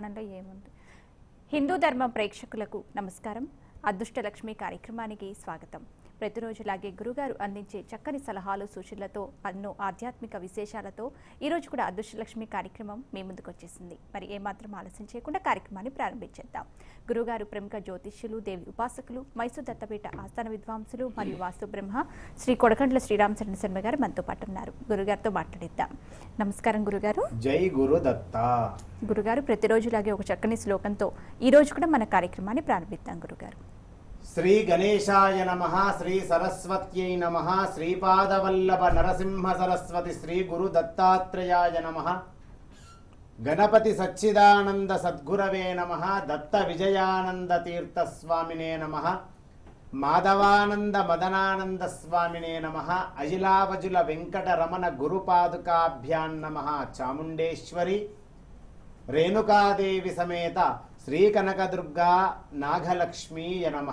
పురాణంలో ఏముంది హిందూ ధర్మం ప్రేక్షకులకు నమస్కారం అదృష్టలక్ష్మి కార్యక్రమానికి స్వాగతం ప్రతిరోజులాగే గురుగారు అందించే చక్కని సలహాలు సూచనలతో ఎన్నో ఆధ్యాత్మిక విశేషాలతో ఈరోజు కూడా అదృష్టలక్ష్మి కార్యక్రమం మీ ముందుకు వచ్చేసింది మరి ఏమాత్రం ఆలస్యం చేయకుండా కార్యక్రమాన్ని ప్రారంభించేద్దాం గురుగారు ప్రముఖ జ్యోతిష్యులు దేవి ఉపాసకులు మైసూర్ దత్తపీఠ ఆస్థాన విద్వాంసులు మరియు వాస్తు బ్రహ్మ శ్రీ కొడకండ్ల శ్రీరామచంద్ర శర్మ గారు మనతో పాటు ఉన్నారు గురుగారితో మాట్లాడిద్దాం నమస్కారం గురుగారు జై గురు దత్త గురుగారు ప్రతిరోజులాగే ఒక చక్కని శ్లోకంతో ఈ రోజు కూడా మన కార్యక్రమాన్ని ప్రారంభిద్దాం గురుగారు శ్రీ గణేశాయ నమ శ్రీ సరస్వత్యై నమ శ్రీపాదవల్లభ నరసింహ సరస్వతి శ్రీ గురు దత్తాత్రేయాయ నమ గణపతి సచ్చిదానంద సద్గురవే నమ దత్త విజయానంద తీర్థ స్వామినే నమ మాధవానంద మదనానంద స్వామినే నమ అజిలావజుల వెంకట రమణ గురుపాదుకాభ్యాం నమ చాముండేశ్వరి రేణుకాదేవి సమేత శ్రీ కనకదుర్గా నాగలక్ష్మీయ నమ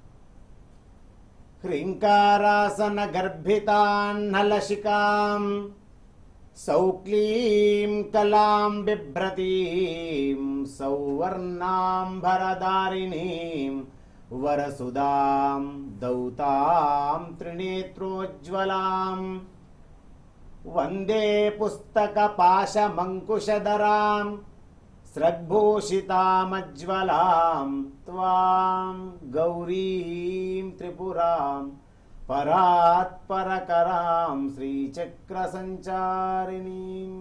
హ్రీంకారాసన గర్భితాన్నలశికాం సౌక్లీం కలాం బిభ్రతీం సౌవర్ణాంబరదారిణీం వరసుదాం దౌతాం త్రినేత్రోజ్వలాం వందే పుస్తకపాశమంకుశధరాం స్రగ్భూషితామజ్వలాం త్వాం గౌరీం త్రిపురాం పరాత్పరకరాం శ్రీచక్రసంచారిణీం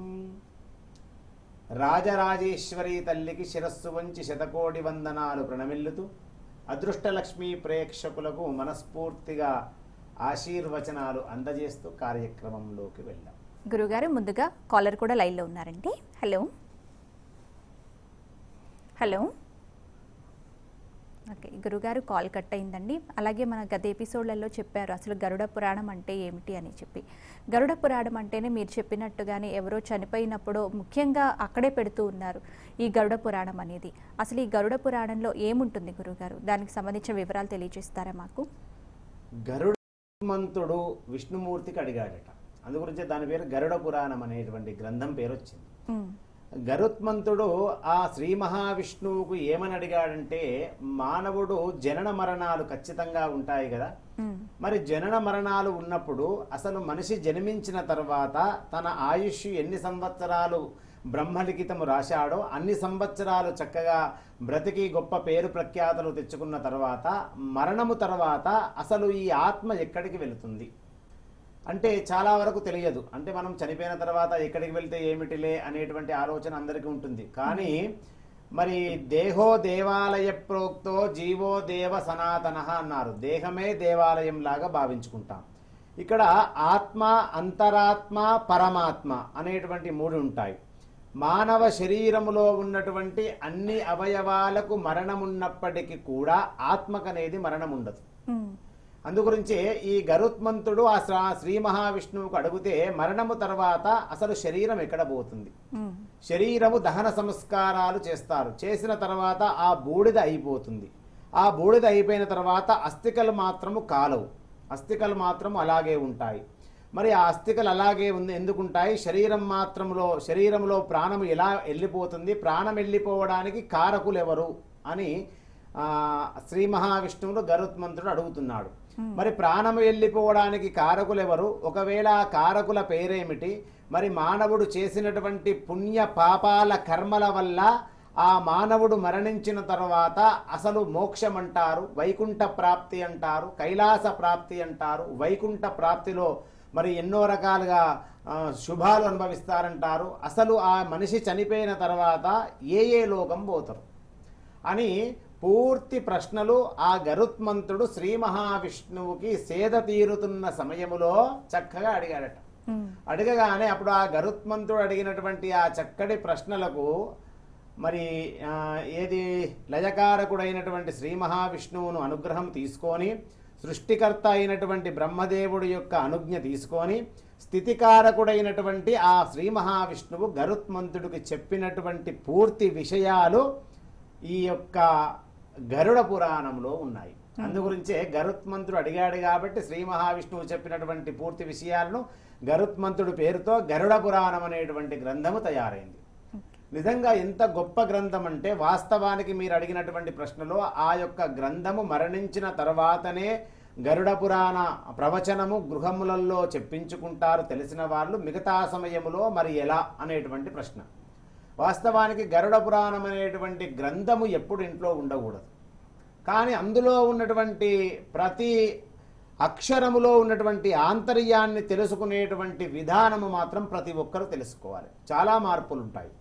రాజరాజేశ్వరి తల్లికి శిరస్సు వంచి శతకోటి వందనాలు ప్రణమిల్లుతూ అదృష్టలక్ష్మి ప్రేక్షకులకు మనస్ఫూర్తిగా ఆశీర్వచనాలు అందజేస్తూ కార్యక్రమంలోకి వెళ్ళాం గురుగారు ముందుగా కాలర్ కూడా లైన్లో ఉన్నారండి హలో హలో ఓకే గురుగారు కాల్ కట్ అయిందండి అలాగే మన గత ఎపిసోడ్లలో చెప్పారు అసలు గరుడ పురాణం అంటే ఏమిటి అని చెప్పి గరుడ పురాణం అంటేనే మీరు చెప్పినట్టుగానే ఎవరో చనిపోయినప్పుడు ముఖ్యంగా అక్కడే పెడుతూ ఉన్నారు ఈ గరుడ పురాణం అనేది అసలు ఈ గరుడ పురాణంలో ఏముంటుంది గురుగారు దానికి సంబంధించిన వివరాలు తెలియజేస్తారా మాకు గరుడమంతుడు విష్ణుమూర్తికి అడిగాడట అందుగురించి దాని పేరు గరుడ పురాణం అనేటువంటి గ్రంథం పేరు వచ్చింది ఉమ్, గరుత్మంతుడు ఆ శ్రీ మహావిష్ణువుకు ఏమని అడిగాడంటే మానవుడు జనన మరణాలు ఖచ్చితంగా ఉంటాయి కదా ఉమ్, మరి జనన మరణాలు ఉన్నప్పుడు అసలు మనిషి జన్మించిన తర్వాత తన ఆయుష్ ఎన్ని సంవత్సరాలు బ్రహ్మలిఖితము రాశాడో అన్ని సంవత్సరాలు చక్కగా బ్రతికి గొప్ప పేరు ప్రఖ్యాతలు తెచ్చుకున్న తర్వాత మరణము తర్వాత అసలు ఈ ఆత్మ ఎక్కడికి వెళుతుంది అంటే చాలా వరకు తెలియదు అంటే మనం చనిపోయిన తర్వాత ఎక్కడికి వెళ్తే ఏమిటిలే అనేటువంటి ఆలోచన అందరికీ ఉంటుంది కానీ మరి దేహో దేవాలయ ప్రోక్తో జీవో దేవ సనాతన అన్నారు దేహమే దేవాలయం లాగా భావించుకుంటాం ఇక్కడ ఆత్మ అంతరాత్మ పరమాత్మ అనేటువంటి మూడు ఉంటాయి మానవ శరీరములో ఉన్నటువంటి అన్ని అవయవాలకు మరణమున్నప్పటికీ కూడా ఆత్మకనేది మరణం ఉండదు ఉమ్, అందుగురించే ఈ గరుత్మంతుడు ఆ శ్రా- శ్రీ మహావిష్ణువుకు అడిగితే మరణము తర్వాత అసలు శరీరం ఎక్కడ పోతుంది ఉమ్, శరీరము దహన సంస్కారాలు చేస్తారు చేసిన తర్వాత ఆ బూడిద అయిపోతుంది ఆ బూడిద అయిపోయిన తర్వాత అస్థికలు మాత్రము కాలవు అస్థికలు మాత్రం అలాగే ఉంటాయి మరి ఆ అస్థికలు అలాగే ఉంది ఎందుకుంటాయి శరీరం మాత్రంలో శరీరంలో ప్రాణం ఎలా వెళ్ళిపోతుంది ప్రాణం వెళ్ళిపోవడానికి కారకులు ఎవరు అని ఆ, శ్రీ మహావిష్ణువుడు గరుత్మంతుడు అడుగుతున్నాడు మరి ప్రాణం వెళ్ళిపోవడానికి కారకులు ఎవరు ఒకవేళ ఆ కారకుల పేరేమిటి మరి మానవుడు చేసినటువంటి పుణ్య పాపాల కర్మల వల్ల ఆ మానవుడు మరణించిన తర్వాత అసలు మోక్షం అంటారు వైకుంఠ ప్రాప్తి అంటారు కైలాస ప్రాప్తి అంటారు వైకుంఠ ప్రాప్తిలో మరి ఎన్నో రకాలుగా ఆ, శుభాలు అనుభవిస్తారంటారు అసలు ఆ మనిషి చనిపోయిన తర్వాత ఏ ఏ లోకం పోతారు అని పూర్తి ప్రశ్నలు ఆ గరుత్మంతుడు శ్రీ మహావిష్ణువుకి సేద తీరుతున్న సమయములో చక్కగా అడిగాడట ఉమ్, అడగగానే అప్పుడు ఆ గరుత్మంతుడు అడిగినటువంటి ఆ చక్కటి ప్రశ్నలకు మరి ఆ, ఏది లయకారకుడైనటువంటి శ్రీ మహావిష్ణువును అనుగ్రహం తీసుకొని సృష్టికర్త అయినటువంటి బ్రహ్మదేవుడి యొక్క అనుజ్ఞ తీసుకొని స్థితికారకుడైనటువంటి ఆ శ్రీ మహావిష్ణువు గరుత్మంతుడికి చెప్పినటువంటి పూర్తి విషయాలు ఈ యొక్క గరుడ పురాణంలో ఉన్నాయి అందుగురించే గరుత్మంతుడు అడిగాడు కాబట్టి శ్రీ మహావిష్ణువు చెప్పినటువంటి పూర్తి విషయాలను గరుత్మంతుడు పేరుతో గరుడ పురాణం అనేటువంటి గ్రంథము తయారైంది నిజంగా ఎంత గొప్ప గ్రంథం అంటే వాస్తవానికి మీరు అడిగినటువంటి ప్రశ్నలో ఆ యొక్క గ్రంథము మరణించిన తర్వాతనే గరుడ పురాణ ప్రవచనము గృహములలో చెప్పించుకుంటారు తెలిసిన వాళ్ళు మిగతా సమయములో మరి ఎలా అనేటువంటి ప్రశ్న వాస్తవానికి గరుడ పురాణం అనేటువంటి గ్రంథము ఎప్పుడు ఇంట్లో ఉండకూడదు కానీ అందులో ఉన్నటువంటి ప్రతి అక్షరములో ఉన్నటువంటి ఆంతర్యాన్ని తెలుసుకునేటువంటి విధానము మాత్రం ప్రతి ఒక్కరూ తెలుసుకోవాలి చాలా మార్పులు ఉంటాయి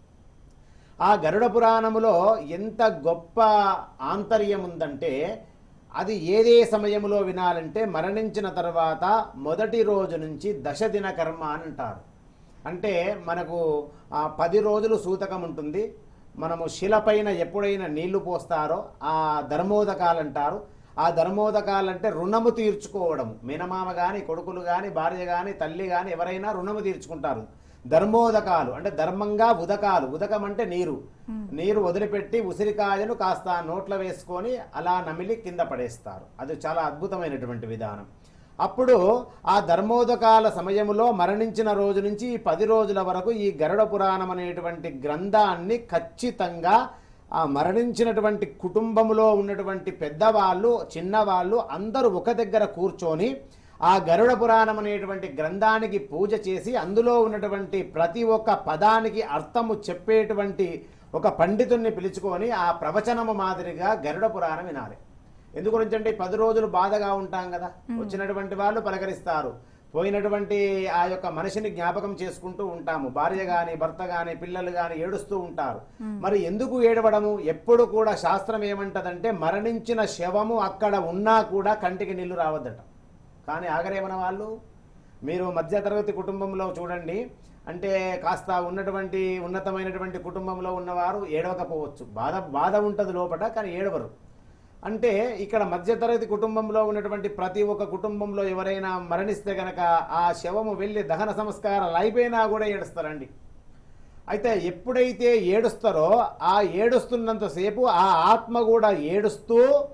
ఆ గరుడ పురాణములో ఎంత గొప్ప ఆంతర్యం ఉందంటే అది ఏదే సమయంలో వినాలంటే మరణించిన తర్వాత మొదటి రోజు నుంచి దశ దిన కర్మ అని అంటారు అంటే మనకు ఆ పది రోజులు సూతకం ఉంటుంది మనము శిలపైన ఎప్పుడైనా నీళ్లు పోస్తారో ఆ ధర్మోదకాలు అంటారు ఆ ధర్మోదకాలు అంటే రుణము తీర్చుకోవడం మేనమామ కానీ కొడుకులు కానీ భార్య కానీ తల్లి కానీ ఎవరైనా రుణము తీర్చుకుంటారు ధర్మోదకాలు అంటే ధర్మంగా ఉదకాలు ఉదకం అంటే నీరు నీరు వదిలిపెట్టి ఉసిరికాయను కాస్త నోట్లో వేసుకొని అలా నమిలి కింద పడేస్తారు అది చాలా అద్భుతమైనటువంటి విధానం అప్పుడు ఆ ధర్మోదకాల సమయములో మరణించిన రోజు నుంచి ఈ పది రోజుల వరకు ఈ గరుడ పురాణం అనేటువంటి గ్రంథాన్ని ఖచ్చితంగా ఆ మరణించినటువంటి కుటుంబములో ఉన్నటువంటి పెద్దవాళ్ళు చిన్నవాళ్ళు అందరూ ఒక దగ్గర కూర్చొని ఆ గరుడ పురాణం అనేటువంటి గ్రంథానికి పూజ చేసి అందులో ఉన్నటువంటి ప్రతి ఒక్క పదానికి అర్థము చెప్పేటువంటి ఒక పండితుణ్ణి పిలుచుకొని ఆ ప్రవచనము మాదిరిగా గరుడ పురాణం వినాలి ఎందు గురించి అంటే ఈ పది రోజులు బాధగా ఉంటాం కదా వచ్చినటువంటి వాళ్ళు పలకరిస్తారు పోయినటువంటి ఆ యొక్క మనిషిని జ్ఞాపకం చేసుకుంటూ ఉంటాము భార్య గాని భర్త గాని పిల్లలు గాని ఏడుస్తూ ఉంటారు మరి ఎందుకు ఏడవడము ఎప్పుడు కూడా శాస్త్రం ఏమంటదంటే మరణించిన శవము అక్కడ ఉన్నా కూడా కంటికి నీళ్లు రావద్దట కానీ ఆగరేమన వాళ్ళు మీరు మధ్యతరగతి కుటుంబంలో చూడండి అంటే కాస్త ఉన్నటువంటి ఉన్నతమైనటువంటి కుటుంబంలో ఉన్నవారు ఏడవకపోవచ్చు బాధ బాధ ఉంటుంది లోపల కానీ ఏడవరు అంటే ఇక్కడ మధ్యతరగతి కుటుంబంలో ఉన్నటువంటి ప్రతి ఒక్క కుటుంబంలో ఎవరైనా మరణిస్తే గనక ఆ శవము వెళ్ళి దహన సంస్కారాలు అయిపోయినా కూడా ఏడుస్తారండి అయితే ఎప్పుడైతే ఏడుస్తారో ఆ ఏడుస్తున్నంతసేపు ఆ ఆత్మ కూడా ఏడుస్తూ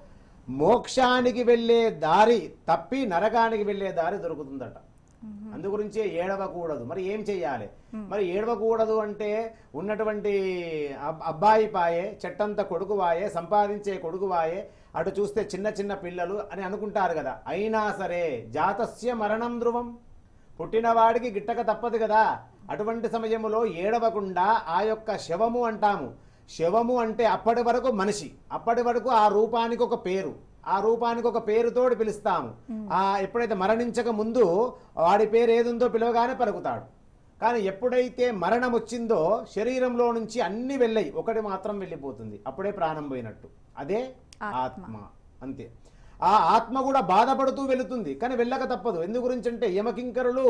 మోక్షానికి వెళ్ళే దారి తప్పి నరకానికి వెళ్ళే దారి దొరుకుతుందట అందు గురించే ఏడవకూడదు మరి ఏం చెయ్యాలి మరి ఏడవకూడదు అంటే ఉన్నటువంటి అబ్- అబ్బాయి పాయే చెట్టంత కొడుకువాయే సంపాదించే కొడుకువాయే అటు చూస్తే చిన్న చిన్న పిల్లలు అని అనుకుంటారు కదా అయినా సరే జాతస్య మరణం ధ్రువం పుట్టినవాడికి గిట్టక తప్పదు కదా అటువంటి సమయములో ఏడవకుండా ఆ యొక్క శవము అంటాము శవము అంటే అప్పటి వరకు మనిషి అప్పటి వరకు ఆ రూపానికి ఒక పేరు ఆ రూపానికి ఒక పేరుతోటి పిలుస్తాము ఆ ఎప్పుడైతే మరణించక ముందు వాడి పేరు ఏదుందో పిలవగానే పలుకుతాడు కానీ ఎప్పుడైతే మరణం వచ్చిందో శరీరంలో నుంచి అన్ని వెళ్ళాయి ఒకటి మాత్రం వెళ్ళిపోతుంది అప్పుడే ప్రాణం పోయినట్టు అదే ఆత్మ అంతే ఆ ఆత్మ కూడా బాధపడుతూ వెళుతుంది కానీ వెళ్ళక తప్పదు ఎందు గురించి అంటే యమకింకరులు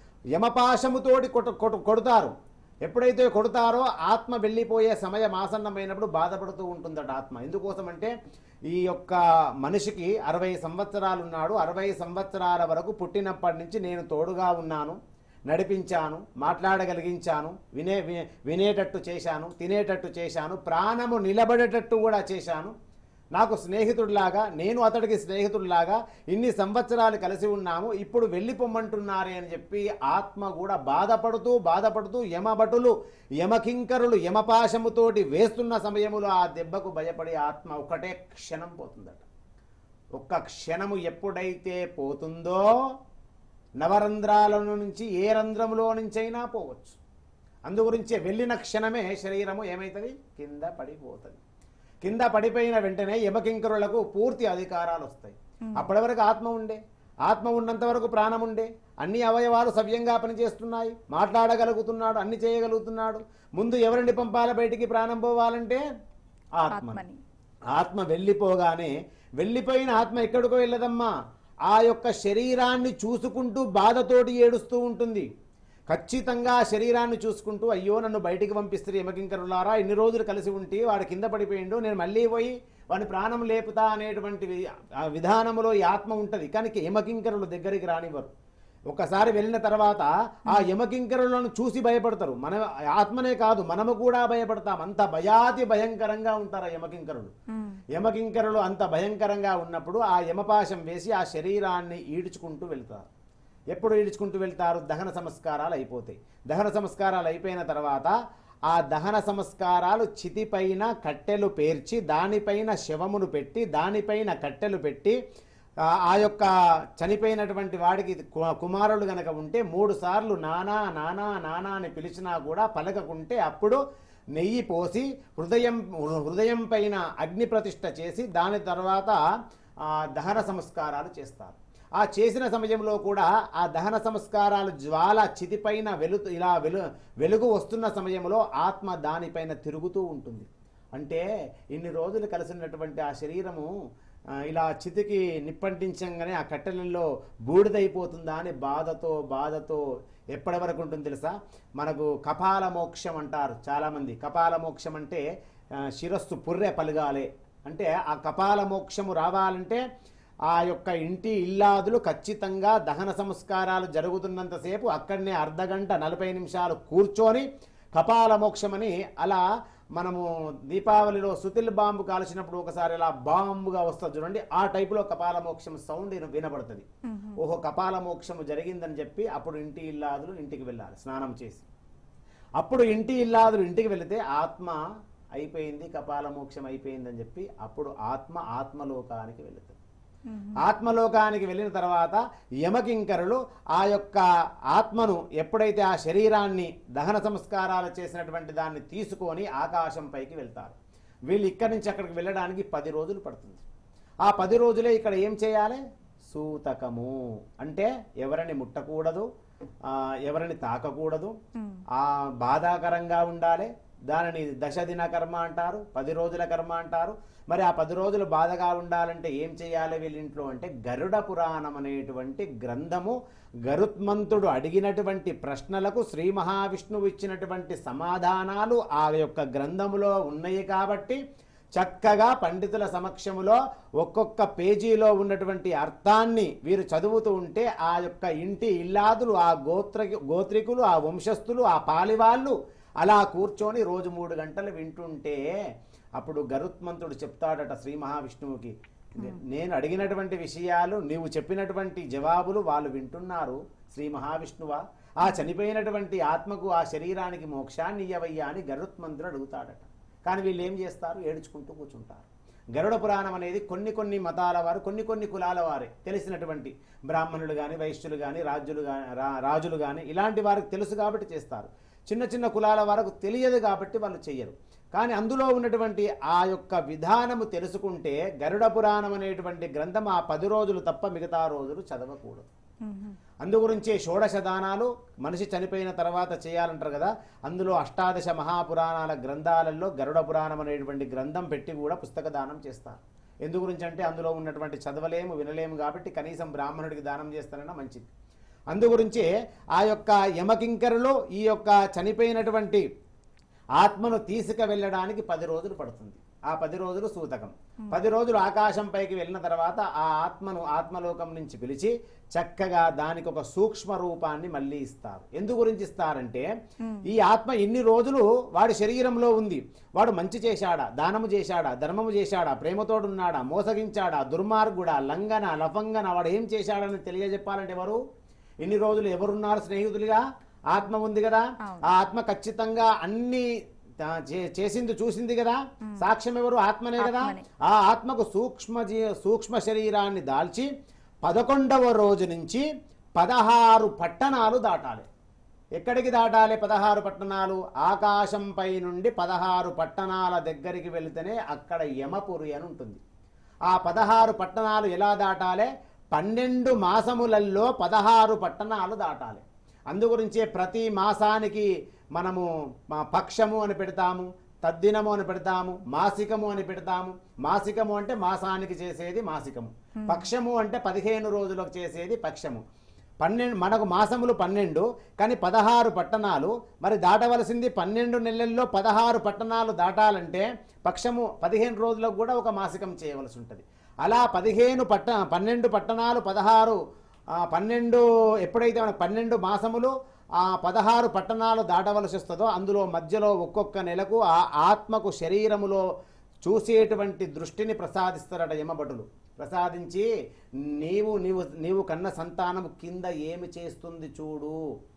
యమపాశముతోటి కొట కొట- కొడతారు ఎప్పుడైతే కొడతారో ఆత్మ వెళ్ళిపోయే సమయం ఆసన్నమైనప్పుడు బాధపడుతూ ఉంటుందట ఆత్మ ఎందుకోసం అంటే ఈ యొక్క మనిషికి అరవై సంవత్సరాలు ఉన్నాడు అరవై సంవత్సరాల వరకు పుట్టినప్పటి నుంచి నేను తోడుగా ఉన్నాను నడిపించాను మాట్లాడగలిగించాను వినే వి- వినేటట్టు చేశాను తినేటట్టు చేశాను ప్రాణము నిలబడేటట్టు కూడా చేశాను నాకు స్నేహితుడిలాగా నేను అతడికి స్నేహితుడిలాగా ఇన్ని సంవత్సరాలు కలిసి ఉన్నాము ఇప్పుడు వెళ్ళిపోమ్మంటున్నారే అని చెప్పి ఆత్మ కూడా బాధపడుతూ బాధపడుతూ యమభటులు యమకింకరులు యమపాశముతోటి వేస్తున్న సమయములో ఆ దెబ్బకు భయపడి ఆత్మ ఒకటే క్షణం పోతుందట ఒక్క క్షణము ఎప్పుడైతే పోతుందో నవరంధ్రాల నుంచి ఏ రంధ్రములో నుంచైనా పోవచ్చు అందుగురించే వెళ్ళిన క్షణమే శరీరము ఏమవుతుంది కింద పడిపోతుంది కింద పడిపోయిన వెంటనే యమకింకరులకు పూర్తి అధికారాలు వస్తాయి అప్పటి వరకు ఆత్మ ఉండే ఆత్మ ఉన్నంత వరకు ప్రాణం ఉండే అన్ని అవయవాలు సవ్యంగా పనిచేస్తున్నాయి మాట్లాడగలుగుతున్నాడు అన్ని చేయగలుగుతున్నాడు ముందు ఎవరిని పంపాల బయటికి ప్రాణం పోవాలంటే ఆత్మ ఆత్మని ఆత్మ వెళ్ళిపోగానే వెళ్ళిపోయిన ఆత్మ ఎక్కడికో వెళ్ళదమ్మా ఆ యొక్క శరీరాన్ని చూసుకుంటూ బాధతోటి ఏడుస్తూ ఉంటుంది ఖచ్చితంగా ఆ శరీరాన్ని చూసుకుంటూ అయ్యో నన్ను బయటికి పంపిస్తారు యమకింకరులారా ఇన్ని రోజులు కలిసి ఉంటే వాడు కింద పడిపోయిండు నేను మళ్ళీ పోయి వాని ప్రాణం లేపుతా అనేటువంటి వి- ఆ విధానంలో ఈ ఆత్మ ఉంటుంది కానీ యమకింకరులు దగ్గరికి రానివ్వరు ఒకసారి వెళ్ళిన తర్వాత ఆ యమకింకరులను చూసి భయపడతారు మన ఆత్మనే కాదు మనము కూడా భయపడతాం అంత భయాతి భయంకరంగా ఉంటారు ఆ యమకింకరులు ఉమ్. యమకింకరులు అంత భయంకరంగా ఉన్నప్పుడు ఆ యమపాశం వేసి ఆ శరీరాన్ని ఈడ్చుకుంటూ వెళ్తారు ఎప్పుడు ఈడ్చుకుంటూ వెళ్తారు దహన సంస్కారాలు అయిపోతాయి దహన సంస్కారాలు అయిపోయిన తర్వాత ఆ దహన సంస్కారాలు చితిపైన కట్టెలు పేర్చి దానిపైన శవమును పెట్టి దానిపైన కట్టెలు పెట్టి ఆ ఆ యొక్క చనిపోయినటువంటి వాడికి కు- కుమారుడు గనక ఉంటే మూడు సార్లు నానా నానా నానా అని పిలిచినా కూడా పలకకుంటే అప్పుడు నెయ్యి పోసి హృదయం హృదయం పైన అగ్ని ప్రతిష్ఠ చేసి దాని తర్వాత ఆ దహన సంస్కారాలు చేస్తారు ఆ చేసిన సమయంలో కూడా ఆ దహన సంస్కారాలు జ్వాల చితిపైన వెలుతు ఇలా వెలు వెలుగు వస్తున్న సమయంలో ఆత్మ దానిపైన తిరుగుతూ ఉంటుంది అంటే ఇన్ని రోజులు కలిసినటువంటి ఆ శరీరము ఆ, ఇలా చితికి నిప్పంటించంగానే ఆ కట్టెలలో బూడిదైపోతుందా అని బాధతో బాధతో ఎప్పటి వరకు ఉంటుంది తెలుసా మనకు కపాల మోక్షం అంటారు చాలామంది కపాల మోక్షం అంటే ఆ, శిరస్సు పుర్రె పలగాలి అంటే ఆ కపాల మోక్షము రావాలంటే ఆ యొక్క ఇంటి ఇల్లాదులు ఖచ్చితంగా దహన సంస్కారాలు జరుగుతున్నంతసేపు అక్కడనే అర్ధగంట నలభై నిమిషాలు కూర్చొని కపాల మోక్షమని అలా మనము దీపావళిలో సుతిల్ బాంబు కాల్చినప్పుడు ఒకసారి ఇలా బాంబుగా వస్తుంది చూడండి ఆ టైపులో కపాల మోక్షం సౌండ్ విన- వినపడుతుంది ఓహో కపాల మోక్షము జరిగిందని చెప్పి అప్పుడు ఇంటి ఇల్లాదులు ఇంటికి వెళ్ళాలి స్నానం చేసి అప్పుడు ఇంటి ఇల్లాదులు ఇంటికి వెళితే ఆత్మ అయిపోయింది కపాల మోక్షం అయిపోయిందని చెప్పి అప్పుడు ఆత్మ ఆత్మలోకానికి వెళుతుంది ఆత్మలోకానికి వెళ్ళిన తర్వాత యమకింకరులు ఆ యొక్క ఆత్మను ఎప్పుడైతే ఆ శరీరాన్ని దహన సంస్కారాలు చేసినటువంటి దాన్ని తీసుకొని ఆకాశం పైకి వెళ్తారు వీళ్ళు ఇక్కడి నుంచి అక్కడికి వెళ్ళడానికి పది రోజులు పడుతుంది ఆ పది రోజులే ఇక్కడ ఏం చేయాలి సూతకము అంటే ఎవరిని ముట్టకూడదు ఆ, ఎవరిని తాకకూడదు ఆ బాధాకరంగా ఉండాలి దానిని దశ దిన కర్మ అంటారు పది రోజుల కర్మ అంటారు మరి ఆ పది రోజులు బాధగా ఉండాలంటే ఏం చేయాలి వీళ్ళింట్లో అంటే గరుడ పురాణం అనేటువంటి గ్రంథము గరుత్మంతుడు అడిగినటువంటి ప్రశ్నలకు శ్రీ మహావిష్ణువు ఇచ్చినటువంటి సమాధానాలు ఆ యొక్క గ్రంథములో ఉన్నాయి కాబట్టి చక్కగా పండితుల సమక్షములో ఒక్కొక్క పేజీలో ఉన్నటువంటి అర్థాన్ని వీరు చదువుతూ ఉంటే ఆ యొక్క ఇంటి ఇల్లాదులు ఆ గోత్ర గోత్రికులు ఆ వంశస్థులు ఆ పాలివాళ్ళు అలా కూర్చొని రోజు మూడు గంటలు వింటుంటే అప్పుడు గరుత్మంతుడు చెప్తాడట శ్రీ మహావిష్ణువుకి నేను అడిగినటువంటి విషయాలు నీవు చెప్పినటువంటి జవాబులు వాళ్ళు వింటున్నారు శ్రీ మహావిష్ణువా ఆ చనిపోయినటువంటి ఆత్మకు ఆ శరీరానికి మోక్షాన్ని ఇయ్యవయ్యా అని గరుత్మంతుడు అడుగుతాడట కానీ వీళ్ళు ఏం చేస్తారు ఏడ్చుకుంటూ కూర్చుంటారు గరుడ పురాణం అనేది కొన్ని కొన్ని మతాల వారు కొన్ని కొన్ని కులాల వారే తెలిసినటువంటి బ్రాహ్మణులు కానీ వైశ్యులు కానీ రాజులు కానీ రాజులు కానీ ఇలాంటి వారికి తెలుసు కాబట్టి చేస్తారు చిన్న చిన్న కులాల వారికి తెలియదు కాబట్టి వాళ్ళు చెయ్యరు కానీ అందులో ఉన్నటువంటి ఆ యొక్క విధానము తెలుసుకుంటే గరుడ పురాణం అనేటువంటి గ్రంథం ఆ పది రోజులు తప్ప మిగతా రోజులు చదవకూడదు అందుగురించే షోడశ దానాలు మనిషి చనిపోయిన తర్వాత చేయాలంటారు కదా అందులో అష్టాదశ మహాపురాణాల గ్రంథాలలో గరుడ పురాణం అనేటువంటి గ్రంథం పెట్టి కూడా పుస్తక దానం చేస్తారు ఎందు గురించి అంటే అందులో ఉన్నటువంటి చదవలేము వినలేము కాబట్టి కనీసం బ్రాహ్మణుడికి దానం చేస్తానన్నా మంచిది అందుగురించే ఆ యొక్క యమకింకరులు ఈ యొక్క చనిపోయినటువంటి ఆత్మను తీసుకు వెళ్ళడానికి పది రోజులు పడుతుంది ఆ పది రోజులు సూతకం పది రోజులు ఆకాశం పైకి వెళ్ళిన తర్వాత ఆ ఆత్మను ఆత్మలోకం నుంచి పిలిచి చక్కగా దానికి ఒక సూక్ష్మ రూపాన్ని మళ్ళీ ఇస్తారు ఎందు గురించి ఇస్తారంటే ఈ ఆత్మ ఇన్ని రోజులు వాడి శరీరంలో ఉంది వాడు మంచి చేశాడా దానము చేశాడా ధర్మము చేశాడా ప్రేమతోడున్నాడా మోసగించాడా దుర్మార్గుడా లంగన లఫంగన వాడు ఏం చేశాడని తెలియజెప్పాలంటే ఎవరు ఇన్ని రోజులు ఎవరున్నారు స్నేహితులుగా ఆత్మ ఉంది కదా ఆ ఆత్మ ఖచ్చితంగా అన్ని తా- చే- చేసింది చూసింది కదా సాక్ష్యం ఎవరు ఆత్మనే కదా ఆత్మనే. ఆ ఆత్మకు సూక్ష్మ జీ- సూక్ష్మ శరీరాన్ని దాల్చి పదకొండవ రోజు నుంచి పదహారు పట్టణాలు దాటాలి ఎక్కడికి దాటాలి పదహారు పట్టణాలు ఆకాశంపై నుండి పదహారు పట్టణాల దగ్గరికి వెళితేనే అక్కడ యమపురి అని ఉంటుంది ఆ పదహారు పట్టణాలు ఎలా దాటాలి పన్నెండు మాసములలో పదహారు పట్టణాలు దాటాలి అందుగురించే ప్రతి మాసానికి మనము మా పక్షము అని పెడతాము తద్దినము అని పెడతాము మాసికము అని పెడతాము మాసికము అంటే మాసానికి చేసేది మాసికము పక్షము అంటే పదిహేను రోజులకు చేసేది పక్షము పన్నెండు మనకు మాసములు పన్నెండు కానీ పదహారు పట్టణాలు మరి దాటవలసింది పన్నెండు నెలల్లో పదహారు పట్టణాలు దాటాలంటే పక్షము పదిహేను రోజులకు కూడా ఒక మాసికం చేయవలసి ఉంటుంది అలా పదిహేను పట్ట పన్నెండు పట్టణాలు పదహారు ఆ, పన్నెండు ఎప్పుడైతే మనకు పన్నెండు మాసములు ఆ పదహారు పట్టణాలు దాటవలసి వస్తుందో అందులో మధ్యలో ఒక్కొక్క నెలకు ఆ ఆత్మకు శరీరములో చూసేటువంటి దృష్టిని ప్రసాదిస్తారట యమభటులు ప్రసాదించి నీవు నీవు నీవు కన్న సంతానము కింద ఏమి చేస్తుంది చూడు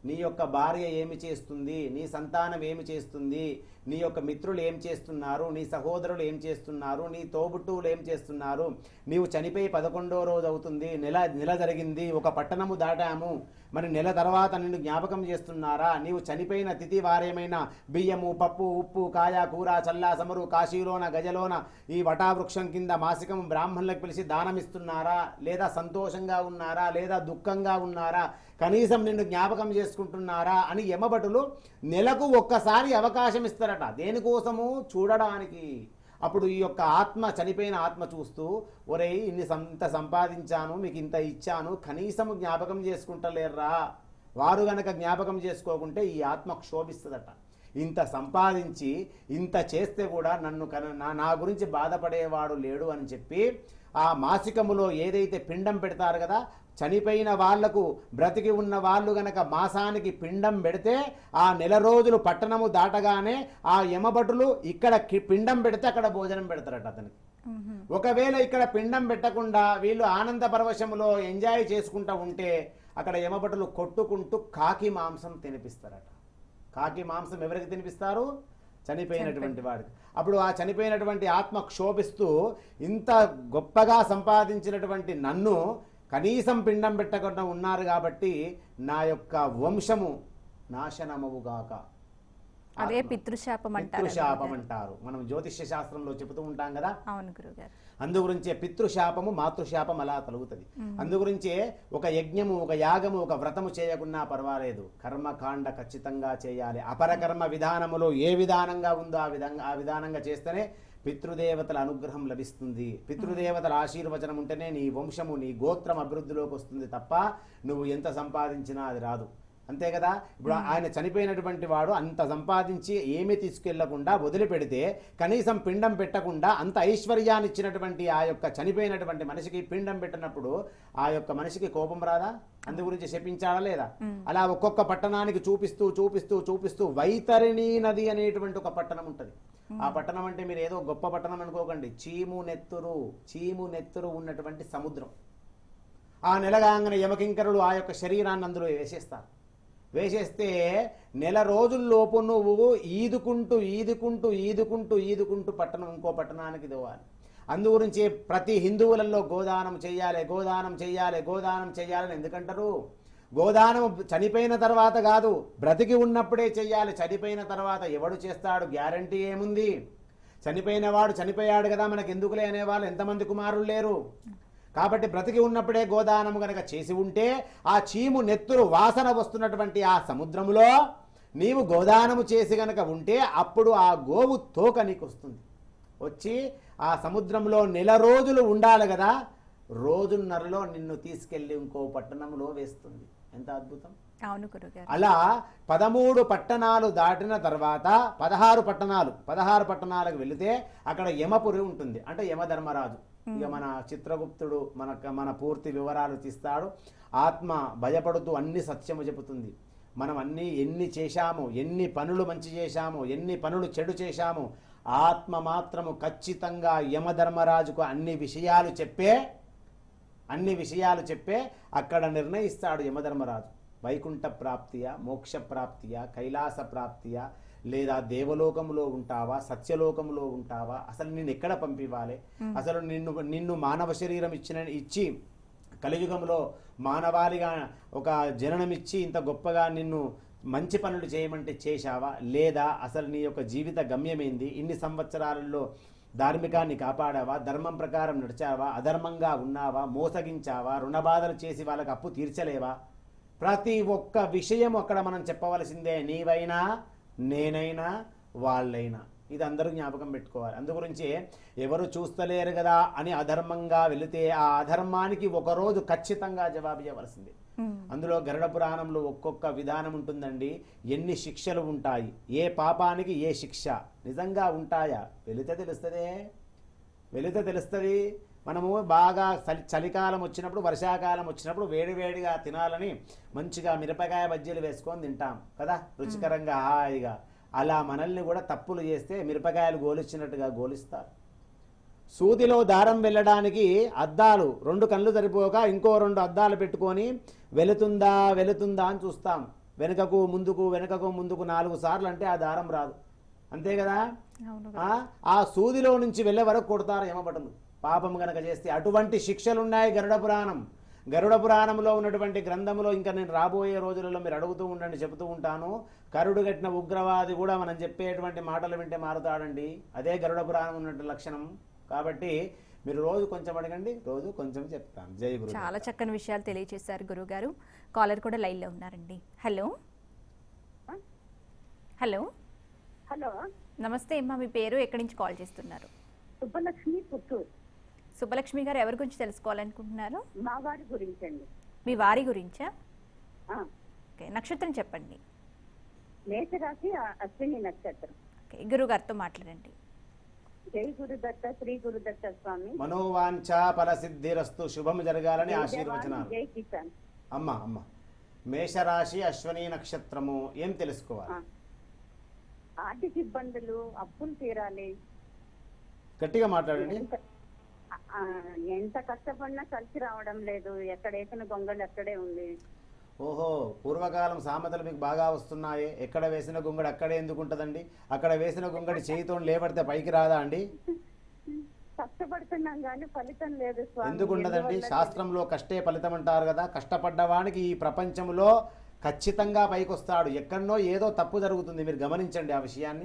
నీ యొక్క భార్య ఏమి చేస్తుంది నీ సంతానం ఏమి చేస్తుంది నీ యొక్క మిత్రులు ఏం చేస్తున్నారు నీ సహోదరులు ఏం చేస్తున్నారు నీ తోబుట్టువులు ఏం చేస్తున్నారు నీవు చనిపోయి పదకొండో రోజు అవుతుంది నెల నెల జరిగింది ఒక పట్టణము దాటాము మరి నెల తర్వాత నిన్ను జ్ఞాపకం చేస్తున్నారా నీవు చనిపోయిన తిథి వారేమైనా బియ్యము పప్పు ఉప్పు కాయ కూర చల్ల సమరు కాశీలోన గజలోన ఈ వటావృక్షం కింద మాసికం బ్రాహ్మణులకు పిలిచి దానం ఇస్తున్నారా లేదా సంతోషంగా ఉన్నారా లేదా దుఃఖంగా ఉన్నారా కనీసం నిన్ను జ్ఞాపకం చేసుకుంటున్నారా అని యమభటులు నెలకు ఒక్కసారి అవకాశం ఇస్తారట దేనికోసము చూడడానికి అప్పుడు ఈ యొక్క ఆత్మ చనిపోయిన ఆత్మ చూస్తూ ఒరేయ్ ఇన్ని సం- ఇంత సంపాదించాను మీకు ఇంత ఇచ్చాను కనీసం జ్ఞాపకం చేసుకుంటలేర్రా వారు గనక జ్ఞాపకం చేసుకోకుంటే ఈ ఆత్మ క్షోభిస్తుందట ఇంత సంపాదించి ఇంత చేస్తే కూడా నన్ను కన నా- నా గురించి బాధపడేవాడు లేడు అని చెప్పి ఆ మాసికములో ఏదైతే పిండం పెడతారు కదా చనిపోయిన వాళ్లకు బ్రతికి ఉన్న వాళ్ళు గనక మాసానికి పిండం పెడితే ఆ నెల రోజులు పట్టణము దాటగానే ఆ యమభటులు ఇక్కడ కి- పిండం పెడితే అక్కడ భోజనం పెడతారట అతనికి మ్మ్. ఒకవేళ ఇక్కడ పిండం పెట్టకుండా వీళ్ళు ఆనంద పరవశములో ఎంజాయ్ చేసుకుంటూ ఉంటే అక్కడ యమభటులు కొట్టుకుంటూ కాకి మాంసం తినిపిస్తారట కాకి మాంసం ఎవరికి తినిపిస్తారు చనిపోయినటువంటి వాడికి అప్పుడు ఆ చనిపోయినటువంటి ఆత్మ క్షోభిస్తూ ఇంత గొప్పగా సంపాదించినటువంటి నన్ను కనీసం పిండం పెట్టకుండా ఉన్నారు కాబట్టి నా యొక్క వంశము నాశనమవుగాక అదే ఆత్మ. పితృశాపం అంటారు పితృశాపం అంటారు మనం జ్యోతిష్య శాస్త్రంలో చెబుతూ ఉంటాం కదా అవును గురుగారు అందుగురించే పితృశాపము మాతృశాపం అలా కలుగుతుంది అందుగురించే ఒక యజ్ఞము ఒక యాగము ఒక వ్రతము చేయకున్నా పర్వాలేదు కర్మకాండ ఖచ్చితంగా చేయాలి అపరకర్మ విధానములో ఏ విధానంగా ఉందో ఆ విధంగా ఆ విధానంగా చేస్తేనే పితృదేవతల అనుగ్రహం లభిస్తుంది పితృదేవతల ఆశీర్వచనం ఉంటేనే నీ వంశము నీ గోత్రం అభివృద్ధిలోకి వస్తుంది తప్ప నువ్వు ఎంత సంపాదించినా అది రాదు అంతే కదా ఇప్పుడు ఆయన చనిపోయినటువంటి వాడు అంత సంపాదించి ఏమీ తీసుకెళ్లకుండా వదిలిపెడితే కనీసం పిండం పెట్టకుండా అంత ఐశ్వర్యాన్ని ఇచ్చినటువంటి ఆ యొక్క చనిపోయినటువంటి మనిషికి పిండం పెట్టినప్పుడు ఆ యొక్క మనిషికి కోపం రాదా అందు గురించి శపించాడా లేదా అలా ఒక్కొక్క పట్టణానికి చూపిస్తూ చూపిస్తూ చూపిస్తూ వైతరిణి నది అనేటువంటి ఒక పట్టణం ఉంటుంది ఆ పట్టణం అంటే మీరు ఏదో గొప్ప పట్టణం అనుకోకండి చీము నెత్తురు చీము నెత్తురు ఉన్నటువంటి సముద్రం ఆ నెలగాంగన యమకింకరుడు ఆ యొక్క శరీరాన్ని అందులో వేసేస్తారు వేసేస్తే నెల రోజుల్లోపు నువ్వు ఈదుకుంటూ ఈదుకుంటూ ఈదుకుంటూ ఈదుకుంటూ పట్టణం ఇంకో పట్టణానికి పోవాలి అందు గురించి ప్రతి హిందువులలో గోదానం చెయ్యాలి గోదానం చెయ్యాలి గోదానం చెయ్యాలని ఎందుకంటారు గోదానం చనిపోయిన తర్వాత కాదు బ్రతికి ఉన్నప్పుడే చెయ్యాలి చనిపోయిన తర్వాత ఎవడు చేస్తాడు గ్యారంటీ ఏముంది చనిపోయిన వాడు చనిపోయాడు కదా మనకు ఎందుకులే అనేవాళ్ళు ఎంతమంది కుమారులు లేరు కాబట్టి బ్రతికి ఉన్నప్పుడే గోదానము గనక చేసి ఉంటే ఆ చీము నెత్తురు వాసన వస్తున్నటువంటి ఆ సముద్రములో నీవు గోదానము చేసి గనక ఉంటే అప్పుడు ఆ గోవు తోక నీకు వస్తుంది వచ్చి ఆ సముద్రంలో నెల రోజులు ఉండాలి కదా రోజున్నరలో నిన్ను తీసుకెళ్లి ఇంకో పట్టణంలో వేస్తుంది ఎంత అద్భుతం అవును గురుగారు అలా పదమూడు పట్టణాలు దాటిన తర్వాత పదహారు పట్టణాలు పదహారు పట్టణాలకు వెళితే అక్కడ యమపురి ఉంటుంది అంటే యమధర్మరాజు ఇక మన చిత్రగుప్తుడు మన మన పూర్తి వివరాలు తీస్తాడు ఆత్మ భయపడుతూ అన్ని సత్యము చెబుతుంది మనం అన్ని ఎన్ని చేశాము ఎన్ని పనులు మంచి చేశాము ఎన్ని పనులు చెడు చేశాము ఆత్మ మాత్రము ఖచ్చితంగా యమధర్మరాజుకు అన్ని విషయాలు చెప్పే అన్ని విషయాలు చెప్పే అక్కడ నిర్ణయిస్తాడు యమధర్మరాజు వైకుంఠ ప్రాప్తియా మోక్ష ప్రాప్తియా కైలాస ప్రాప్తియా లేదా దేవలోకములో ఉంటావా సత్యలోకములో ఉంటావా అసలు నిన్ను ఎక్కడ పంపివ్వాలి అసలు నిన్ను నిన్ను మానవ శరీరం ఇచ్చిన ఇచ్చి కలియుగంలో మానవాళిగా ఒక జననమిచ్చి ఇంత గొప్పగా నిన్ను మంచి పనులు చేయమంటే చేశావా లేదా అసలు నీ యొక్క జీవిత గమ్యమేంది ఇన్ని సంవత్సరాలలో ధార్మికాన్ని కాపాడావా ధర్మం ప్రకారం నడిచావా అధర్మంగా ఉన్నావా మోసగించావా రుణబాధలు చేసి వాళ్ళకి అప్పు తీర్చలేవా ప్రతి ఒక్క విషయం అక్కడ మనం చెప్పవలసిందే నీవైనా నేనైనా వాళ్ళైనా ఇది అందరూ జ్ఞాపకం పెట్టుకోవాలి అందుగురించి ఎవరు చూస్తలేరు కదా అని అధర్మంగా వెళితే ఆ అధర్మానికి ఒకరోజు ఖచ్చితంగా జవాబు ఇవ్వవలసిందే మ్మ్. అందులో గరుడ పురాణంలో ఒక్కొక్క విధానం ఉంటుందండి ఎన్ని శిక్షలు ఉంటాయి ఏ పాపానికి ఏ శిక్ష నిజంగా ఉంటాయా వెళితే తెలుస్తుందే వెళితే తెలుస్తుంది మనము బాగా చలి చలికాలం వచ్చినప్పుడు వర్షాకాలం వచ్చినప్పుడు వేడివేడిగా తినాలని మంచిగా మిరపకాయ బజ్జీలు వేసుకొని తింటాం కదా రుచికరంగా హాయిగా అలా మనల్ని కూడా తప్పులు చేస్తే మిరపకాయలు గోలిచ్చినట్టుగా గోలిస్తారు సూదిలో దారం వెళ్ళడానికి అద్దాలు రెండు కళ్ళు సరిపోక ఇంకో రెండు అద్దాలు పెట్టుకొని వెళుతుందా వెళుతుందా అని చూస్తాం వెనుకకు ముందుకు వెనుకకు ముందుకు నాలుగు సార్లు అంటే ఆ దారం రాదు అంతే కదా అవును ఆ, ఆ సూదిలో నుంచి వెళ్ళే వరకు కొడతారు యమభటులు పాపం గనక చేస్తే అటువంటి శిక్షలు ఉన్నాయి గరుడ పురాణం గరుడ పురాణంలో ఉన్నటువంటి గ్రంథంలో ఇంకా నేను రాబోయే రోజులలో మీరు అడుగుతూ ఉండండి చెబుతూ ఉంటాను కరుడు కట్టిన ఉగ్రవాది కూడా మనం చెప్పేటువంటి మాటలు వింటే మారుతాడండి అదే గరుడ పురాణం ఉన్నట్టు లక్షణం కాబట్టి మీరు రోజు కొంచెం అడగండి రోజు కొంచెం చెప్తాను జై గురు చాలా చక్కని విషయాలు తెలియజేశారు గురుగారు కాలర్ కూడా లైన్లో ఉన్నారండి హలో హలో హలో నమస్తే అమ్మా మీ పేరు ఎక్కడి నుంచి కాల్ చేస్తున్నారు సుబ్బలక్ష్మి పుత్తూరు సుబ్బలక్ష్మి గారు ఎవరి గురించి తెలుసుకోవాలనుకుంటున్నారు మా వారి గురించి అండి మీ వారి గురించా ఆ, ఓకే నక్షత్రం చెప్పండి మేషరాశి ఆ, అశ్విని నక్షత్రం ఓకే గురుగారితో మాట్లాడండి జై గురుదత్త శ్రీ గురుదత్త స్వామి మనోవాంఛ ఫలసిద్ధిరస్తు శుభం జరగాలని జై జవాన్, ఆశీర్వచనాలు జై కిసాన్ అమ్మ అమ్మ మేషరాశి అశ్వని నక్షత్రము ఏం తెలుసుకోవాలి ఆ. ఆర్థిక ఇబ్బందులు అప్పులు తీరాలి గట్టిగా మాట్లాడండి ఎంత ఆ, ఎంత కష్టపడినా కలిసి రావడం లేదు ఎక్కడ వేసిన గొంగళి అక్కడే ఉంది ఓహో పూర్వకాలం సామెతలు మీకు బాగా వస్తున్నాయి ఎక్కడ వేసిన గుంగడి అక్కడే ఎందుకు ఉంటుందండి అక్కడ వేసిన గుంగడి చేయితో లేబడితే పైకి రాదా అండి కష్టపడుతున్నాం కానీ ఫలితం లేదు స్వామి ఎందుకు ఉండదండి ఎందువల్ల శాస్త్రంలో కష్టే ఫలితం అంటారు కదా కష్టపడ్డవానికి ఈ ప్రపంచంలో ఖచ్చితంగా పైకి వస్తాడు ఎక్కడనో ఏదో తప్పు జరుగుతుంది మీరు గమనించండి ఆ విషయాన్ని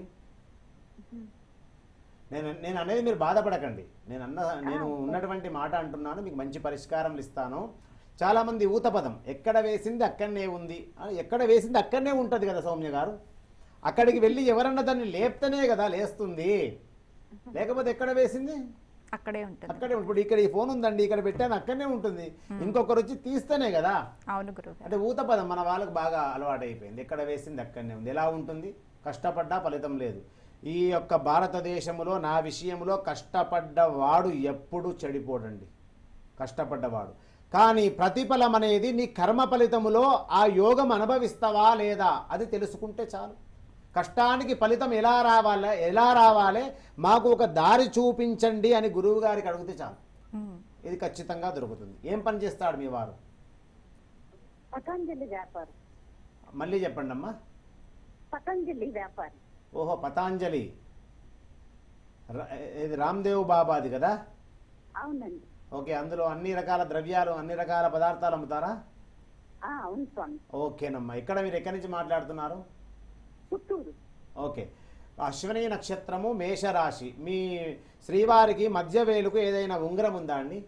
నేను నేను అనేది మీరు బాధపడకండి నేను అన్న నేను ఉన్నటువంటి మాట అంటున్నాను మీకు మంచి పరిష్కారం ఇస్తాను చాలామంది ఊత పదం ఎక్కడ వేసింది అక్కడనే ఉంది ఆ, ఎక్కడ వేసింది అక్కడనే ఉంటుంది కదా సౌమ్య గారు అక్కడికి వెళ్ళి ఎవరన్నా దాన్ని లేపుతనే కదా లేస్తుంది లేకపోతే ఎక్కడ వేసింది అక్కడే ఉంటుంది అక్కడే ఇప్పుడు ఇక్కడ ఈ ఫోన్ ఉందండి ఇక్కడ పెట్టాను అక్కడనే ఉంటుంది ఇంకొకరు వచ్చి తీస్తేనే కదా అవును గురుగారు అంటే ఊత పదం మన వాళ్ళకి బాగా అలవాటు అయిపోయింది ఎక్కడ వేసింది అక్కడనే ఉంది ఎలా ఉంటుంది కష్టపడ్డా ఫలితం లేదు ఈ యొక్క భారతదేశంలో నా విషయంలో కష్టపడ్డవాడు ఎప్పుడు చెడిపోడండి కష్టపడ్డవాడు కానీ ప్రతిఫలం అనేది నీ కర్మ ఫలితములో ఆ యోగం అనుభవిస్తావా లేదా అది తెలుసుకుంటే చాలు కష్టానికి ఫలితం ఎలా రావాలి ఎలా రావాలి మాకు ఒక దారి చూపించండి అని గురువు గారికి అడిగితే చాలు ఉమ్. ఇది ఖచ్చితంగా దొరుకుతుంది ఏం పని చేస్తాడు మీ వారు పతంజలి వ్యాపారం మళ్ళీ చెప్పండి అమ్మా పతంజలి వ్యాపారం ఓహో పతాంజలి ర- ఇది రామ్దేవ్ బాబాది కదా అవునండి ఓకే అందులో అన్ని రకాల ద్రవ్యాలు అన్ని రకాల పదార్థాలు అమ్ముతారా ఆ, అవును స్వామి ఓకేనమ్మా ఇక్కడ మీరు ఎక్కడి నుంచి మాట్లాడుతున్నారు పుత్తూరు ఓకే అశ్విని నక్షత్రము మేషరాశి మీ శ్రీవారికి మధ్య వేలుకు ఏదైనా ఉంగరం ఉందా అండి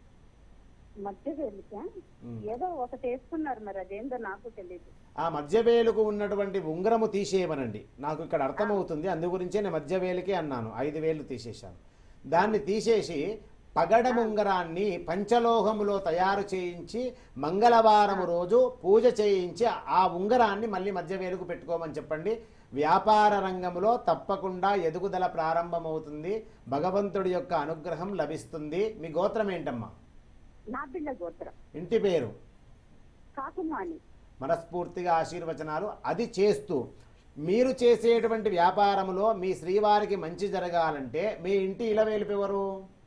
మధ్య వేలికా ఉమ్. ఏదో ఒకటి వేసుకున్నారు మరి అదేందో నాకు తెలియదు ఆ మధ్య వేలుకు ఉన్నటువంటి ఉంగరము తీసేయమనండి నాకు ఇక్కడ అర్థమవుతుంది అందు గురించే నేను మధ్య వేలుకే అన్నాను ఐదు వేలు తీసేశాను దాన్ని తీసేసి పగడం ఉంగరాన్ని పంచలోహములో తయారు చేయించి మంగళవారం రోజు పూజ చేయించి ఆ ఉంగరాన్ని మళ్ళీ మధ్య వేలుకు పెట్టుకోమని చెప్పండి వ్యాపార రంగంలో తప్పకుండా ఎదుగుదల ప్రారంభమవుతుంది భగవంతుడి యొక్క అనుగ్రహం లభిస్తుంది మీ గోత్రం ఏంటమ్మా నా బిళ్ళ గోత్రం ఇంటి పేరు కాకుమాని మనస్ఫూర్తిగా ఆశీర్వచనాలు అది చేస్తూ మీరు చేసేటువంటి వ్యాపారములో మీ శ్రీవారికి మంచి జరగాలంటే మీ ఇంటి ఇలవేలుపు ఎవరు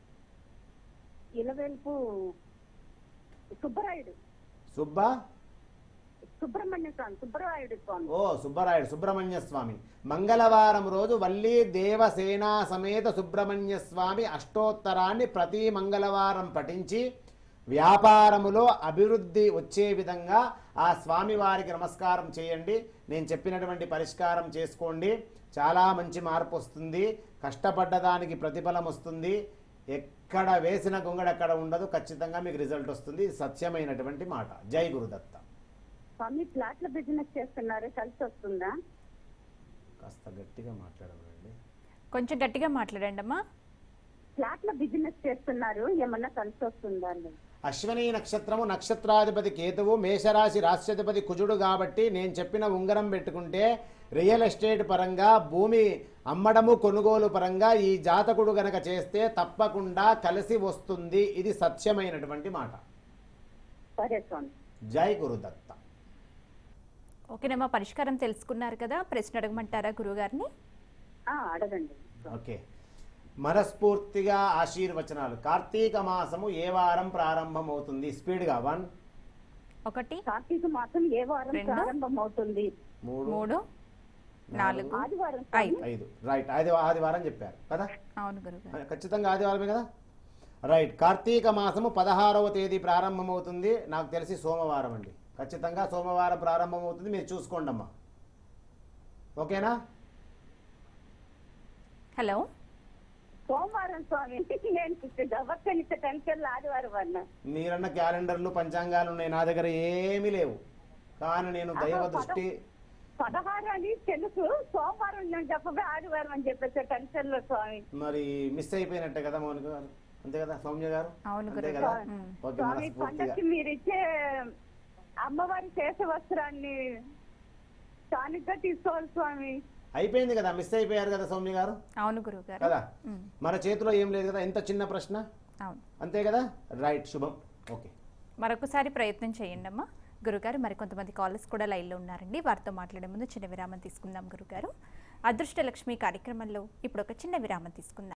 ఇలవేల్పు సుబ్బరాయుడు సుబ్బ సుబ్రహ్మణ్య స్వామి సుబ్బరాయుడు స్వామి ఓ సుబ్బరాయుడు సుబ్రహ్మణ్య స్వామి మంగళవారం రోజు వల్లి దేవసేనా సమేత సుబ్రహ్మణ్య స్వామి అష్టోత్తరాన్ని ప్రతి మంగళవారం పఠించి వ్యాపారములో అభివృద్ధి వచ్చే విధంగా ఆ స్వామి వారికి నమస్కారం చేయండి నేను చెప్పినటువంటి పరిష్కారం చేసుకోండి చాలా మంచి మార్పు వస్తుంది కష్టపడ్డ దానికి ప్రతిఫలం వస్తుంది ఎక్కడ వేసిన గొంగడు అక్కడ ఉండదు ఖచ్చితంగా మీకు రిజల్ట్ వస్తుంది ఇది సత్యమైనటువంటి మాట జై గురుదత్త స్వామి ఫ్లాట్ల బిజినెస్ చేస్తున్నారు కలిసి వస్తుందా కాస్త గట్టిగా మాట్లాడమండి కొంచెం గట్టిగా మాట్లాడండి అమ్మా ఫ్లాట్ల బిజినెస్ చేస్తున్నారు ఏమన్నా కలిసి వస్తుందా అండి అశ్విని నక్షత్రము నక్షత్రాధిపతి కేతువు మేషరాశి రాష్ట్రాధిపతి కుజుడు కాబట్టి నేను చెప్పిన ఉంగరం పెట్టుకుంటే రియల్ ఎస్టేట్ పరంగా భూమి అమ్మడము కొనుగోలు పరంగా ఈ జాతకుడు గనక చేస్తే తప్పకుండా కలిసి వస్తుంది ఇది సత్యమైనటువంటి మాట సరే స్వామి జై గురుదత్త ఓకేనమ్మా పరిష్కారం తెలుసుకున్నారు కదా ప్రశ్న అడగమంటారా గురుగారిని ఆ, అడగండి ఓకే మనస్ఫూర్తిగా ఆశీర్వచనాలు కార్తీక మాసము ఏ వారం ప్రారంభమవుతుంది స్పీడ్గా వన్ ఒకటి కార్తీక మాసం ఏ వారం రెండు. ప్రారంభం అవుతుంది మూడు మూడు నాలుగు ఆదివారం ఐదు ఐదు రైట్ ఆది ఆదివారం చెప్పారు కదా అవును గురుగారు ఖచ్చితంగా ఆదివారమే కదా రైట్ కార్తీక మాసము పదహారవ తేదీ ప్రారంభమవుతుంది నాకు తెలిసి సోమవారం అండి ఖచ్చితంగా సోమవారం ప్రారంభమవుతుంది మీరు చూసుకోండి అమ్మా ఓకేనా హలో సోమవారం స్వామి నేను గవర్కనిచ్చే టెన్షన్ ఆదివారం అన్న మీరన్న క్యాలెండర్లు పంచాంగాలు ఉన్నాయి నా దగ్గర ఏమీ లేవు కానీ నేను దైవ దృష్టి పదహారు అని తెలుసు సోమవారం నేను చెప్పగా ఆదివారం అని చెప్పేసి టెన్షన్ లో స్వామి మరి మిస్ అయిపోయినట్టే కదా మౌనిక గారు అంతే కదా సౌమ్య గారు అవును అంతే గురుగారు కదా ఉమ్. ఓకే స్వామి మనస్ఫూర్తిగా పండక్కి మీరు ఇచ్చే అమ్మవారి శేష వస్త్రాన్ని స్థానికంగా తీసుకోవాలి స్వామి అయిపోయింది కదా మిస్ అయిపోయారు కదా సౌమ్య గారు అవును గురుగారు కదా ఉమ్. మన చేతిలో ఏం లేదు కదా ఎంత చిన్న ప్రశ్న అవును అంతే కదా రైట్ శుభం ఓకే మరొకసారి ప్రయత్నం చేయండి అమ్మా గురుగారు మరికొంతమంది కాలర్స్ కూడా లైన్లో ఉన్నారండి వారితో మాట్లాడే ముందు చిన్న విరామం తీసుకుందాం గురుగారు అదృష్టలక్ష్మి కార్యక్రమంలో ఇప్పుడు ఒక చిన్న విరామం తీసుకుందాం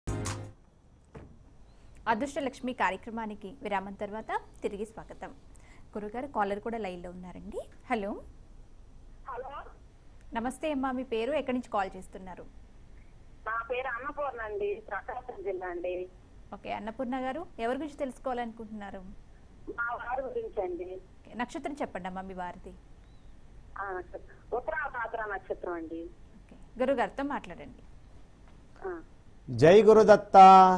అదృష్టలక్ష్మి కార్యక్రమానికి విరామం తర్వాత తిరిగి స్వాగతం గురుగారు కాలర్ కూడా లైన్లో ఉన్నారండి హలో హలో నమస్తే అమ్మా మీ పేరు ఎక్కడి నుంచి కాల్ చేస్తున్నారు నా పేరు అన్నపూర్ణ అండి ప్రకాశం జిల్లా అండి ఓకే అన్నపూర్ణ గారు ఎవరి గురించి తెలుసుకోవాలనుకుంటున్నారు మా వారి గురించి అండి ఓకే, నక్షత్రం చెప్పండి అమ్మా మీ వారిది ఆ, ఉత్తరాభాద్ర నక్షత్రం అండి ఓకే గురుగారితో మాట్లాడండి ఆ, జై గురుదత్త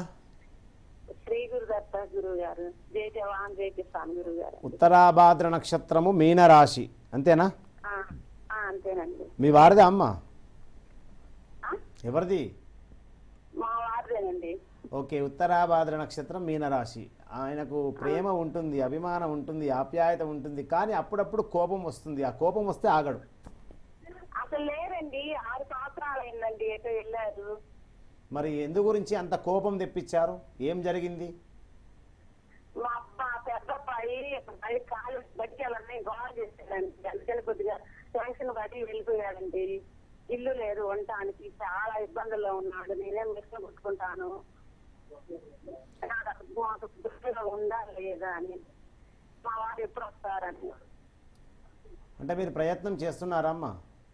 శ్రీ గురుదత్త గురువు గారు జై జవాన్ జై కిసాన్ గురువు గారు ఉత్తరాభాద్ర నక్షత్రము మీనరాశి అంతేనా ఆ, ఆ, అంతేనండి మీ వారిదా అమ్మ ఆ, ఎవరిది మా వారిదేనండి ఓకే ఉత్తరాభాద్ర నక్షత్రం మీనరాశి ఆయనకు ప్రేమ ఉంటుంది అభిమానం ఉంటుంది ఆప్యాయత ఉంటుంది కానీ అప్పుడప్పుడు కోపం వస్తుంది ఆ కోపం వస్తే ఆగడు అసలు లేరండి ఆరు సంవత్సరాలు అయిందండి ఎటో వెళ్ళారు మరి ఎందు గురించి అంత కోపం తెప్పించారు ఏం జరిగింది మా అబ్బా పెద్ద అబ్బాయి బయట కాలు బతికేయాలని గోడ చేశాడండి అందుకని కొద్దిగా టెన్షన్ పడి వెళ్ళిపోయాడండి ఇల్లు లేదు ఉండటానికి చాలా ఇబ్బందుల్లో ఉన్నాడు నేనేం మిషన్ కొట్టుకుంటాను నాకు అసలు మాకు దృష్టిలో ఉందా లేదా అని మా వారు ఎప్పుడు వస్తారని అంటే మీరు ప్రయత్నం చేస్తున్నారమ్మా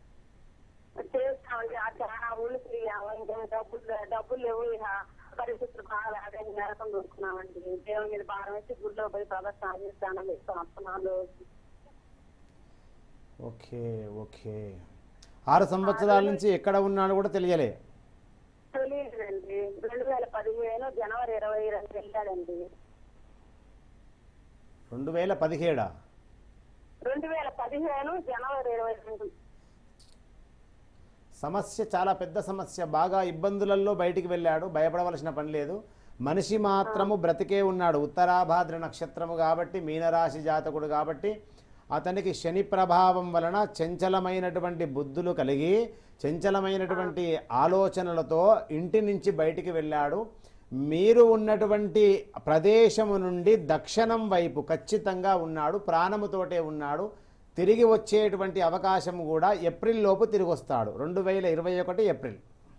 చేస్తామండి ఆ చాలా ఊళ్ళు తిరిగాము ఇంకా డబ్బులు డబ్బులు లేవు ఇక పరిస్థితులు బాగా లేదని నరకం దొరుకుతున్నామండి దేవుని మీద భారం వేసి గుడిలో పోయి ప్రదర్శన చేస్తాను వస్తున్నాను ఓకే ఓకే ఆరు సంవత్సరాల నుంచి ఎక్కడ ఉన్నాడో కూడా తెలియలే తెలియదండి రెండు వేల పదిహేను జనవరి ఇరవై రెండు వెళ్ళాడండి రెండు వేల పదిహేడా రెండు వేల పదిహేను జనవరి ఇరవై రెండు సమస్య చాలా పెద్ద సమస్య బాగా ఇబ్బందులలో బయటికి వెళ్ళాడు భయపడవలసిన పని లేదు మనిషి మాత్రము బ్రతికే ఉన్నాడు ఉత్తరాభాద్ర నక్షత్రము కాబట్టి మీనరాశి జాతకుడు కాబట్టి అతనికి శని ప్రభావం వలన చంచలమైనటువంటి బుద్ధులు కలిగి చంచలమైనటువంటి ఆలోచనలతో ఇంటి నుంచి బయటికి వెళ్ళాడు మీరు ఉన్నటువంటి ప్రదేశము నుండి దక్షిణం వైపు ఖచ్చితంగా ఉన్నాడు ప్రాణముతోటే ఉన్నాడు తిరిగి వచ్చేటువంటి అవకాశం కూడా ఏప్రిల్ లోపు తిరిగి వస్తాడు రెండు వేల ఇరవై ఒకటి ఏప్రిల్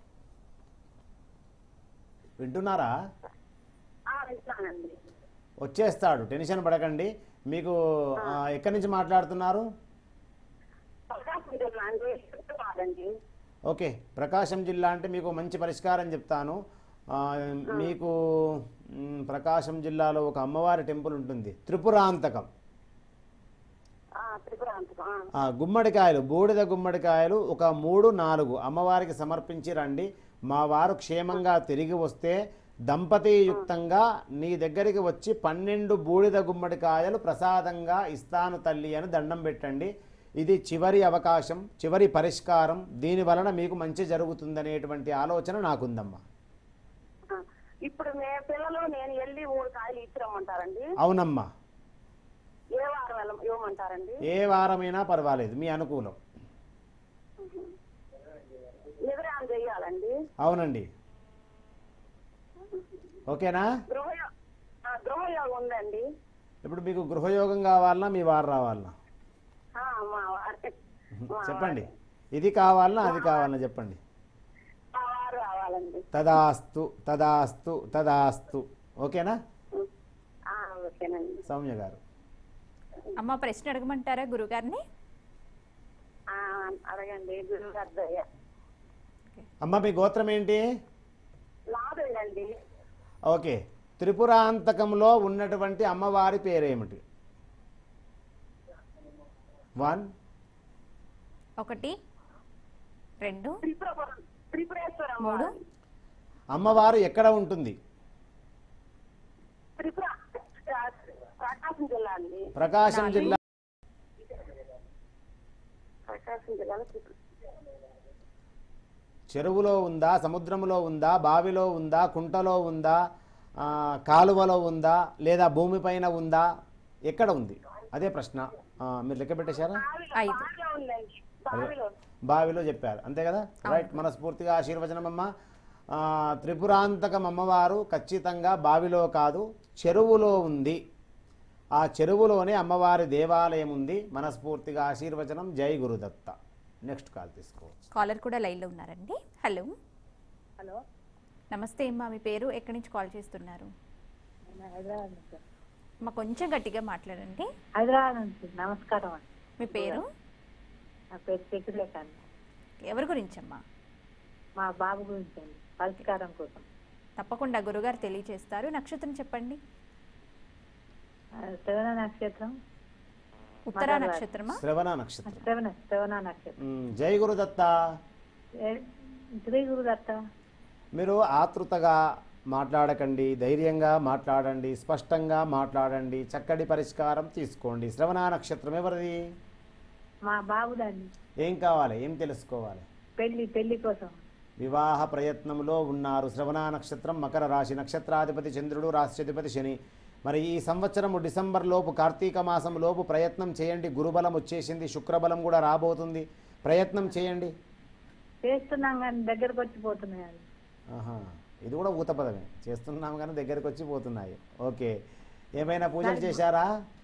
వింటున్నారా ఆ, వింటానండి వచ్చేస్తాడు టెన్షన్ పడకండి మీకు ఆ, ఎక్కడి నుంచి మాట్లాడుతున్నారు ప్రకాశం జిల్లా అండి కాదండి ఓకే ప్రకాశం జిల్లా అంటే మీకు మంచి పరిష్కారం చెప్తాను ఆ, మీకు మ్, ప్రకాశం జిల్లాలో ఒక అమ్మవారి టెంపుల్ ఉంటుంది త్రిపురాంతకం ఆ, త్రిపురాంతకం ఆ. ఆ, గుమ్మడికాయలు బూడిద గుమ్మడికాయలు ఒక మూడు నాలుగు అమ్మవారికి సమర్పించి రండి మా వారు క్షేమంగా తిరిగి వస్తే దంపతియుక్తంగా నీ దగ్గరికి వచ్చి పన్నెండు బూడిద గుమ్మడికాయలు ప్రసాదంగా ఇస్తాను తల్లి అని దండం పెట్టండి ఇది చివరి అవకాశం చివరి పరిష్కారం దీని వలన మీకు మంచి జరుగుతుందనేటువంటి ఆలోచన నాకుందమ్మా ఆ, ఇప్పుడు మే పిల్లలు నేను వెళ్ళి మూడు కాయలు ఇచ్చిరమ్మంటారండి అవునమ్మా ఏ వారం వెళ్ళ ఇవ్వమంటారండి ఏ వారమైనా పర్వాలేదు మీ అనుకూలం నిద్రాం చెయ్యాలండి అవునండి ఓకేనా గృహ గృహయోగం ఉందండి ఇప్పుడు మీకు గృహయోగం కావాలన్నా మీ వారు రావాలన్నా ఆ, మా వారి మా చెప్పండి ఇది కావాలన్నా అది కావాలన్నా చెప్పండి మా వారు రావాలండి తదాస్తు తదాస్తు తదాస్తు ఓకేనా ఆ, ఓకేనండి సౌమ్య గారు అమ్మ ప్రశ్న అడగమంటారా గురుగారిని ఆ, అడగండి గురువు గారి దయ అమ్మ మీ గోత్రం ఏంటి లాభండి ఓకే త్రిపురాంతకంలో ఉన్నటువంటి అమ్మవారి పేరేమిటి వన్ ఒకటి రెండు త్రిపురపురం త్రిపురేశ్వరం మూడు అమ్మవారు ఎక్కడ ఉంటుంది త్రిపుర ఆ, ప్రకాశం జిల్లా అండి ప్రకాశం నాలుగు. జిల్లా ప్రకాశం జిల్లాలో త్రిపుర చెరువులో ఉందా సముద్రంలో ఉందా బావిలో ఉందా కుంటలో ఉందా ఆ, కాలువలో ఉందా లేదా భూమిపైన ఉందా ఎక్కడ ఉంది అదే ప్రశ్న ఆ, మీరు లెక్క పెట్టేశారా బావిలో ఐదు. బావిలో ఉందండి బావిలో బావిలో చెప్పారు అంతే కదా రైట్ మనస్ఫూర్తిగా ఆశీర్వచనం అమ్మ ఆ, త్రిపురాంతకం అమ్మవారు ఖచ్చితంగా బావిలో కాదు చెరువులో ఉంది ఆ చెరువులోనే అమ్మవారి దేవాలయం ఉంది మనస్ఫూర్తిగా ఆశీర్వచనం జై గురుదత్త నెక్స్ట్ కాల్ తీసుకోవచ్చు కాలర్ కూడా లైన్లో ఉన్నారండి హలో హలో నమస్తే అమ్మా మీ పేరు ఎక్కడి నుంచి కాల్ చేస్తున్నారు నేను హైదరాబాద్ నుంచి అమ్మ కొంచెం గట్టిగా మాట్లాడండి హైదరాబాద్ నుంచి నమస్కారం అండి మీ పేరు నా పేరు శశిరేఖ అండి ఎవరి గురించమ్మా మా బాబు గురించి అండి పరిష్కారం కోసం తప్పకుండా గురుగారు తెలియజేస్తారు నక్షత్రం చెప్పండి ఆ, శ్రవణ నక్షత్రం ఉత్తరా మగవారు. నక్షత్రమా శ్రవణ నక్షత్రం శ్రవణ శ్రవణ నక్షత్రం మ్, జై గురుదత్త ఏ- శ్రీ గురుదత్త మీరు ఆతృతగా మాట్లాడకండి ధైర్యంగా మాట్లాడండి స్పష్టంగా మాట్లాడండి చక్కటి పరిష్కారం తీసుకోండి శ్రవణ నక్షత్రం ఎవరిది మా బాబుదండి ఏం కావాలి ఏం తెలుసుకోవాలి పెళ్లి పెళ్లి కోసం వివాహ ప్రయత్నంలో ఉన్నారు శ్రవణ నక్షత్రం మకర రాశి నక్షత్రాధిపతి చంద్రుడు రాష్ట్రాధిపతి శని మరి ఈ సంవత్సరము డిసెంబర్ లోపు కార్తీక మాసం లోపు ప్రయత్నం చేయండి గురుబలం వచ్చేసింది శుక్రబలం కూడా రాబోతుంది ప్రయత్నం చేయండి చేస్తున్నాం కానీ దగ్గరకు వచ్చిపోతున్నాయండి ఆహా ఇది కూడా ఊత పదమే చేస్తున్నాం కానీ దగ్గరికి వచ్చి పోతున్నాయి ఓకే ఏమైనా పూజలు చేశారా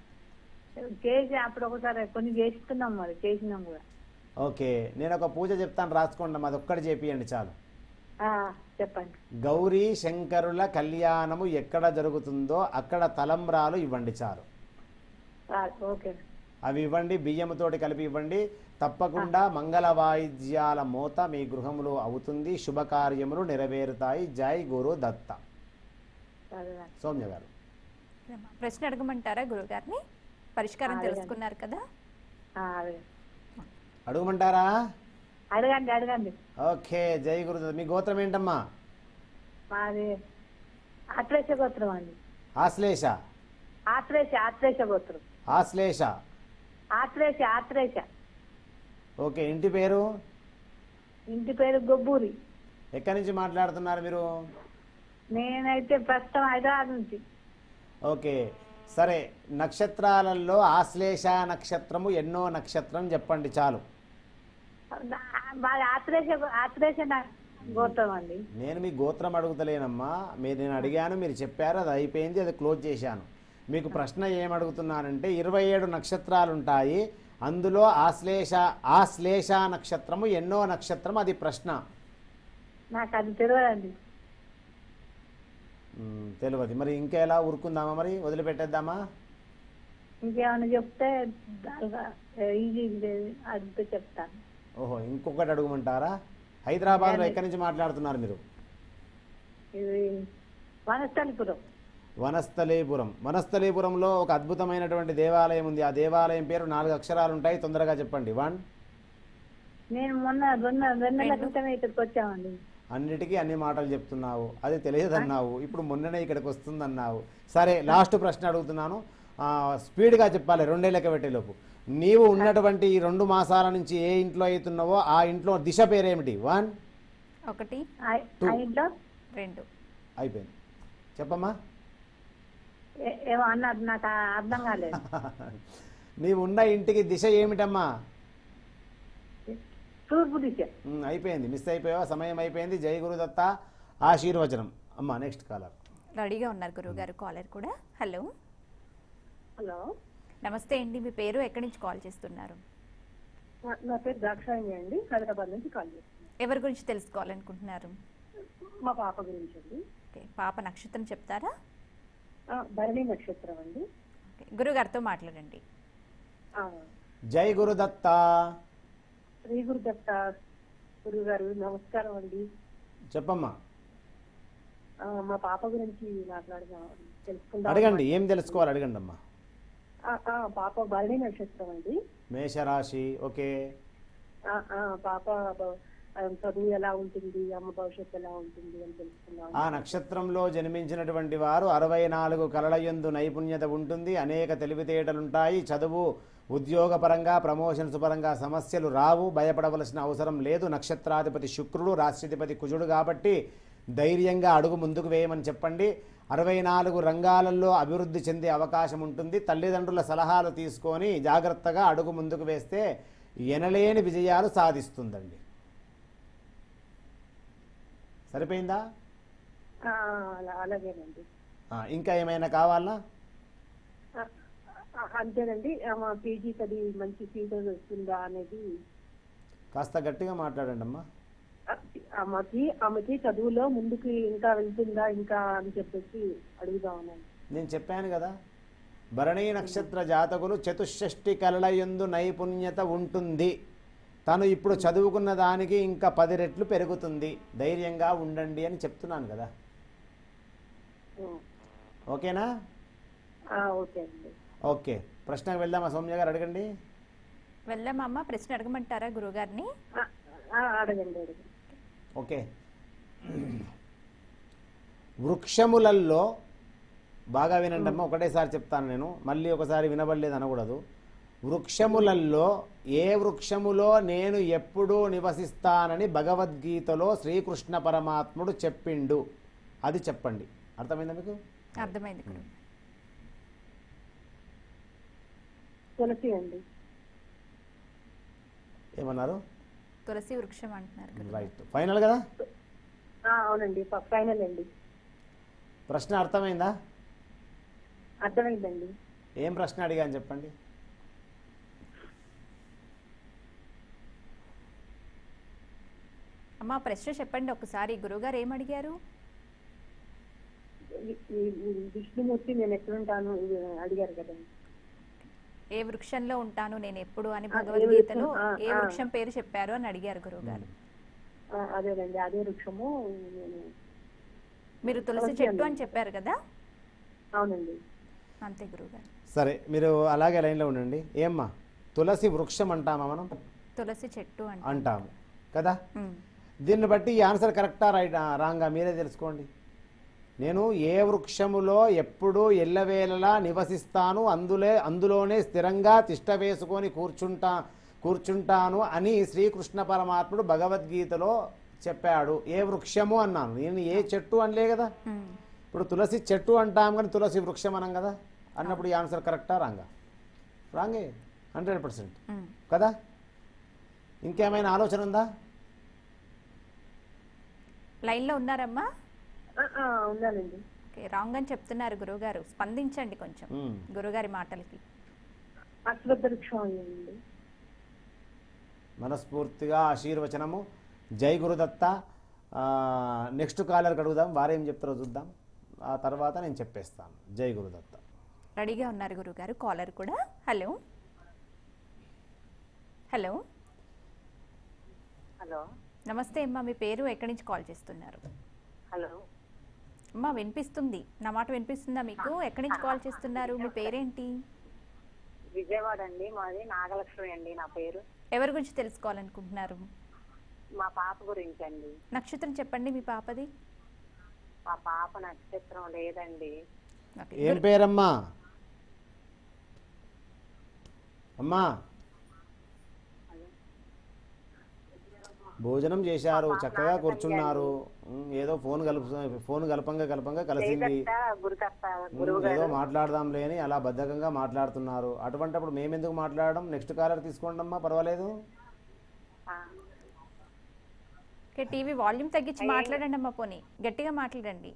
చేసి అప్పుడు ఒకసారి కొన్ని చేస్తున్నాం మరి చేసినాం కూడా ఓకే నేను ఒక పూజ చెప్తాను రాసుకోండి అది ఒక్కటి చేపియండి చాలు ఆ, చెప్పండి గౌరీ శంకరుల కళ్యాణము ఎక్కడ జరుగుతుందో అక్కడ తలంబ్రాలు ఇవ్వండి చాలు ఆ, ఓకే అవి ఇవ్వండి బియ్యముతోటి కలిపి ఇవ్వండి తప్పకుండా మంగళ వాయిద్యాల మోత మీ గృహంలో అవుతుంది శుభకార్యములు నెరవేరుతాయి జై గురు దత్త సరే సౌమ్య గారు ప్రశ్న అడగమంటారా గురుగారిని పరిష్కారం అడగండి. తెలుసుకున్నారు కదా ఆ, అడగండి. అడుగుమంటారా అడగండి అడగండి ఓకే జై గురు దత్త మీ గోత్రం ఏంటమ్మా మాది ఆత్రేష గోత్రం అండి ఆశ్లేష ఆత్రేష ఆత్రేష గోత్రం ఆశ్లేష ఆత్రేష ఆత్రేష ఓకే ఇంటి పేరు ఇంటి పేరు గొబ్బూరి ఎక్కడి నుంచి మాట్లాడుతున్నారు మీరు నేనైతే ప్రస్తుతం హైదరాబాద్ నుంచి ఓకే సరే నక్షత్రాలలో ఆశ్లేష నక్షత్రము ఎన్నో నక్షత్రం చెప్పండి చాలు మాది ఆత్రేష ఆత్రేష నా గోత్రం అండి నేను మీ గోత్రం అడుగుతలేనమ్మా మీరు నేను అడిగాను మీరు చెప్పారు అది అయిపోయింది అది క్లోజ్ చేశాను మీకు ప్రశ్న ఏమడుగుతున్నానంటే ఇరవై ఏడు నక్షత్రాలు ఉంటాయి అందులో ఆశ్లేష ఆశ్లేష నక్షత్రము ఎన్నో నక్షత్రం అది ప్రశ్న నాకు అది తెలియదండి మ్, తెలియదు మరి ఇంకా ఎలా ఊరుకుందామా మరి వదిలిపెట్టేద్దామా ఇంకేమైనా చెప్తే దానిగా ఈజీ అడిగితే చెప్తాను ఓహో ఇంకొకటి అడుగుమంటారా హైదరాబాద్లో ఎక్కడి నుంచి మాట్లాడుతున్నారు మీరు ఇది వనస్థలిపురం వనస్థలీపురం వనస్థలీపురంలో ఒక అద్భుతమైనటువంటి దేవాలయం ఉంది ఆ దేవాలయం పేరు నాలుగు అక్షరాలు ఉంటాయి తొందరగా చెప్పండి వన్ నేను మొన్న రెండు రెండు నెలల క్రితమే ఇక్కడికి వచ్చామండి అన్నిటికీ అన్ని మాటలు చెప్తున్నావు అది తెలియదన్నావు ఇప్పుడు మొన్ననే ఇక్కడికి వస్తుందన్నావు సరే లాస్ట్ ప్రశ్న అడుగుతున్నాను ఆ, స్పీడ్గా చెప్పాలి రెండే లెక్క పెట్టేలోపు నీవు ఉన్నటువంటి ఈ రెండు మాసాల నుంచి ఏ ఇంట్లో అవుతున్నావో ఆ ఇంట్లో దిశ పేరేమిటి వన్ ఒకటి ఆ- ఆ ఇంట్లో రెండు అయిపోయింది చెప్పమ్మా ఏ- ఏమో అన్నారు నాకు ఆ- అర్థం కాలేదు నీవు ఉన్న ఇంటికి దిశ ఏమిటమ్మా తూర్పు దిశ ఉమ్, అయిపోయింది మిస్ అయిపోయావా సమయం అయిపోయింది జై గురుదత్త ఆశీర్వచనం అమ్మా నెక్స్ట్ కాలర్ రెడీగా ఉన్నారు గురువుగారు కాలర్ కూడా హలో హలో నమస్తే అండి మీ పేరు ఎక్కడి నుంచి కాల్ చేస్తున్నారు నా- నా పేరు దాక్షాయణి అండి హైదరాబాద్ నుంచి కాల్ చేస్తున్నాను ఎవరి గురించి తెలుసుకోవాలనుకుంటున్నారు మా పాప గురించి అండి ఓకే పాప నక్షత్రం చెప్తారా ఆ, భరణి నక్షత్రం అండి ఓకే గురుగారితో మాట్లాడండి ఆ, జై గురుదత్త శ్రీ గురుదత్త గురువు గారు నమస్కారం అండి చెప్పమ్మా ఆ, మా పాప గురించి మాట్లాడదాం తెలుసుకుందాం అడగండి ఏం తెలుసుకోవాలి అడగండి అమ్మా ఆ, ఆ, పాప భరణి నక్షత్రం అండి మేషరాశి ఓకే ఆ, ఆ, పాప బ- ఆ, చదువు ఎలా ఉంటుంది అమ్మ భవిష్యత్తు ఎలా ఉంటుంది అని తెలుసుకుందాం ఆ నక్షత్రంలో జన్మించినటువంటి వారు అరవై నాలుగు కళలయందు నైపుణ్యత ఉంటుంది అనేక తెలివితేటలుంటాయి చదువు ఉద్యోగపరంగా ప్రమోషన్స్ పరంగా సమస్యలు రావు భయపడవలసిన అవసరం లేదు నక్షత్రాధిపతి శుక్రుడు రాష్ట్రాధిపతి కుజుడు కాబట్టి ధైర్యంగా అడుగు ముందుకు వేయమని చెప్పండి అరవై నాలుగు రంగాలలో అభివృద్ధి చెందే అవకాశం ఉంటుంది తల్లిదండ్రుల సలహాలు తీసుకొని జాగ్రత్తగా అడుగు ముందుకు వేస్తే ఎనలేని విజయాలు సాధిస్తుందండి సరిపోయిందా ఆ, అలా- అలాగేనండి ఆ, ఇంకా ఏమైనా కావాలా ఆ, ఆ, అంతేనండి ఆ, మా పీజీకి అది మంచి సీట్ వస్తుందా అనేది కాస్త గట్టిగా మాట్లాడండి అమ్మా ఆ, ఆమెకి ఆమెకి చదువులో ముందుకు ఇంకా వెళ్తుందా ఇంకా అని చెప్పేసి అడుగుదామని నేను చెప్పాను కదా భరణీ నక్షత్ర జాతకులు చతుషష్టి కళలయందు నైపుణ్యత ఉంటుంది తను ఇప్పుడు చదువుకున్న దానికి ఇంకా పది రెట్లు పెరుగుతుంది ధైర్యంగా ఉండండి అని చెప్తున్నాను కదా ఉం. ఓకేనా ఆ, ఓకే అండి ఓకే ప్రశ్నకు వెళ్దామా సౌమ్య గారు అడగండి వెళ్దామమ్మా ప్రశ్న అడగమంటారా గురుగారిని ఆ, ఆ, అడగండి అడగండి ఓకే వృక్షములల్లో బాగా వినండి అమ్మ ఒకటేసారి చెప్తాను నేను మళ్ళీ ఒకసారి వినబడలేదు అనకూడదు వృక్షములల్లో ఏ వృక్షములో నేను ఎప్పుడూ నివసిస్తానని భగవద్గీతలో శ్రీకృష్ణ పరమాత్ముడు చెప్పిండు అది చెప్పండి అర్థమైందా మీకు అర్థమైంది గురు తులసి అండి ఏమన్నారు తులసి వృక్షం అంటున్నారు గురు రైట్ ఫైనల్ కదా ఆ, అవునండి ఫ- ఫైనల్ అండి ప్రశ్న అర్థమైందా అర్థమైందండి ఏం ప్రశ్న అడిగాను చెప్పండి అమ్మా ప్రశ్న చెప్పండి ఒకసారి గురుగారు ఏం అడిగారు ఈ- ఈ- ఈ విష్ణుమూర్తి నేను ఎక్కడుంటాను ఇది అడిగారు కదండి ఏ వృక్షంలో ఉంటాను నేను ఎప్పుడు అని ఆ, ఏ భగవద్గీతలో వృక్షం? ఆ, ఏ ఆ. వృక్షం పేరు చెప్పారు అని అడిగారు గురువుగారు ఆ, అదేనండి అదే వృక్షము నేను మీరు తులసి తులసి చెట్టు అండి. అని చెప్పారు కదా అవునండి అంతే గురువుగారు సరే మీరు అలాగే లైన్లో ఉండండి ఏమ్మా తులసి వృక్షం అంటామా మనం తులసి చెట్టు అంటే అంటాము కదా ఉమ్. దీన్ని బట్టి ఈ ఆన్సర్ కరెక్టా రైట్ రాంగా మీరే తెలుసుకోండి నేను ఏ వృక్షములో ఎప్పుడూ ఎల్లవేళలా నివసిస్తాను అందులే అందులోనే స్థిరంగా తిష్ట వేసుకొని కూర్చుంటా కూర్చుంటాను అని శ్రీకృష్ణ పరమాత్ముడు భగవద్గీతలో చెప్పాడు ఏ వృక్షము అన్నాను నేను ఏ చెట్టు అనలే కదా ఉమ్. ఇప్పుడు తులసి చెట్టు అంటాం కానీ తులసి వృక్షం అనం కదా అన్నప్పుడు ఈ ఆన్సర్ కరెక్టా రాంగా రాంగే హండ్రెడ్ పర్సెంట్ ఉమ్. కదా ఇంకేమైనా ఆలోచన ఉందా లైన్లో ఉన్నారమ్మా ఆ, ఆ, ఉన్నానండి ఓకే రాంగ్ అని చెప్తున్నారు గురువుగారు స్పందించండి కొంచెం మ్మ్. గురుగారి మాటలకి అశ్వత్థ వృక్షం అయ్యండి మనస్ఫూర్తిగా ఆశీర్వచనము జై గురుదత్త ఆ, నెక్స్ట్ కాలర్కి అడుగుదాం వారేం చెప్తారో చూద్దాం ఆ తర్వాత నేను చెప్పేస్తాను జై గురుదత్త రెడీగా ఉన్నారు గురుగారు కాలర్ కూడా హలో హలో హలో నమస్తే అమ్మా మీ పేరు ఎక్కడి నుంచి కాల్ చేస్తున్నారు హలో అమ్మా వినిపిస్తుంది నా మాట వినిపిస్తుందా మీకు ఎక్కడి నుంచి కాల్ చేస్తున్నారు మీ పేరేంటి విజయవాడ అండి మాది నాగలక్ష్మి అండి నా పేరు ఎవరి గురించి తెలుసుకోవాలనుకుంటున్నారు మా పాప గురించి అండి నక్షత్రం చెప్పండి మీ పాపది మా పాప నక్షత్రం లేదండి ఓకే. ఏం పేరమ్మా అమ్మా భోజనం చేశారు చక్కగా కూర్చున్నారు ఉమ్, ఏదో ఫోన్ కలుపు ఫోన్ కలపంగా కలపంగా కలిసింది లేదత్త గురుకత్త ఉమ్, గురువు ఏదో గారు మాట్లాడదాంలే అని అలా బద్ధకంగా మాట్లాడుతున్నారు అటువంటిప్పుడు మేమెందుకు మాట్లాడడం నెక్స్ట్ కాలర్ తీసుకోండి అమ్మా పర్వాలేదు ఆ, ఓకే టీవీ వాల్యూమ్ తగ్గించి మాట్లాడండి అమ్మా పోనీ గట్టిగా మాట్లాడండి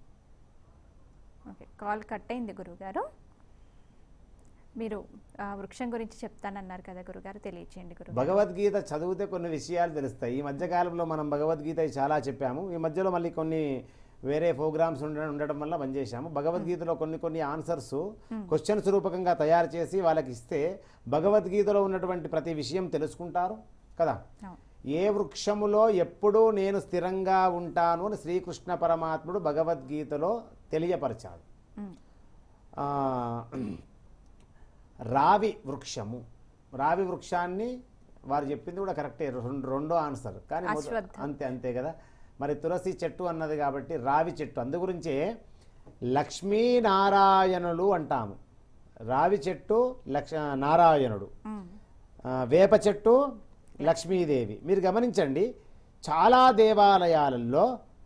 ఓకే కాల్ కట్ అయింది గురువుగారు మీరు ఆ, వృక్షం గురించి చెప్తానన్నారు కదా గురుగారు తెలియచేయండి గురువు భగవద్గీత చదివితే కొన్ని విషయాలు తెలుస్తాయి ఈ మధ్యకాలంలో మనం భగవద్గీత చాలా చెప్పాము ఈ మధ్యలో మళ్ళీ కొన్ని వేరే ప్రోగ్రామ్స్ ఉండడం ఉండడం వల్ల బంద్ చేశాము భగవద్గీతలో కొన్ని కొన్ని ఆన్సర్స్ క్వశ్చన్స్ రూపకంగా తయారు చేసి వాళ్ళకి ఇస్తే భగవద్గీతలో ఉన్నటువంటి ప్రతి విషయం తెలుసుకుంటారు కదా అవును. ఏ వృక్షములో ఎప్పుడూ నేను స్థిరంగా ఉంటాను అని శ్రీకృష్ణ పరమాత్ముడు భగవద్గీతలో తెలియపరిచాడు ఉమ్, ఆ, రావి వృక్షము రావి వృక్షాన్ని వారు చెప్పింది కూడా కరెక్టే రెండు రెండో ఆన్సర్ కానీ మొద- అశ్వత్థ. అంతే అంతే కదా మరి తులసి చెట్టు అన్నది కాబట్టి రావి చెట్టు అందు గురించే లక్ష్మీనారాయణులు అంటాము రావి చెట్టు లక్ష నారాయణుడు ఉమ్, ఆ, వేప చెట్టు లక్ష్మీదేవి మీరు గమనించండి చాలా దేవాలయాలలో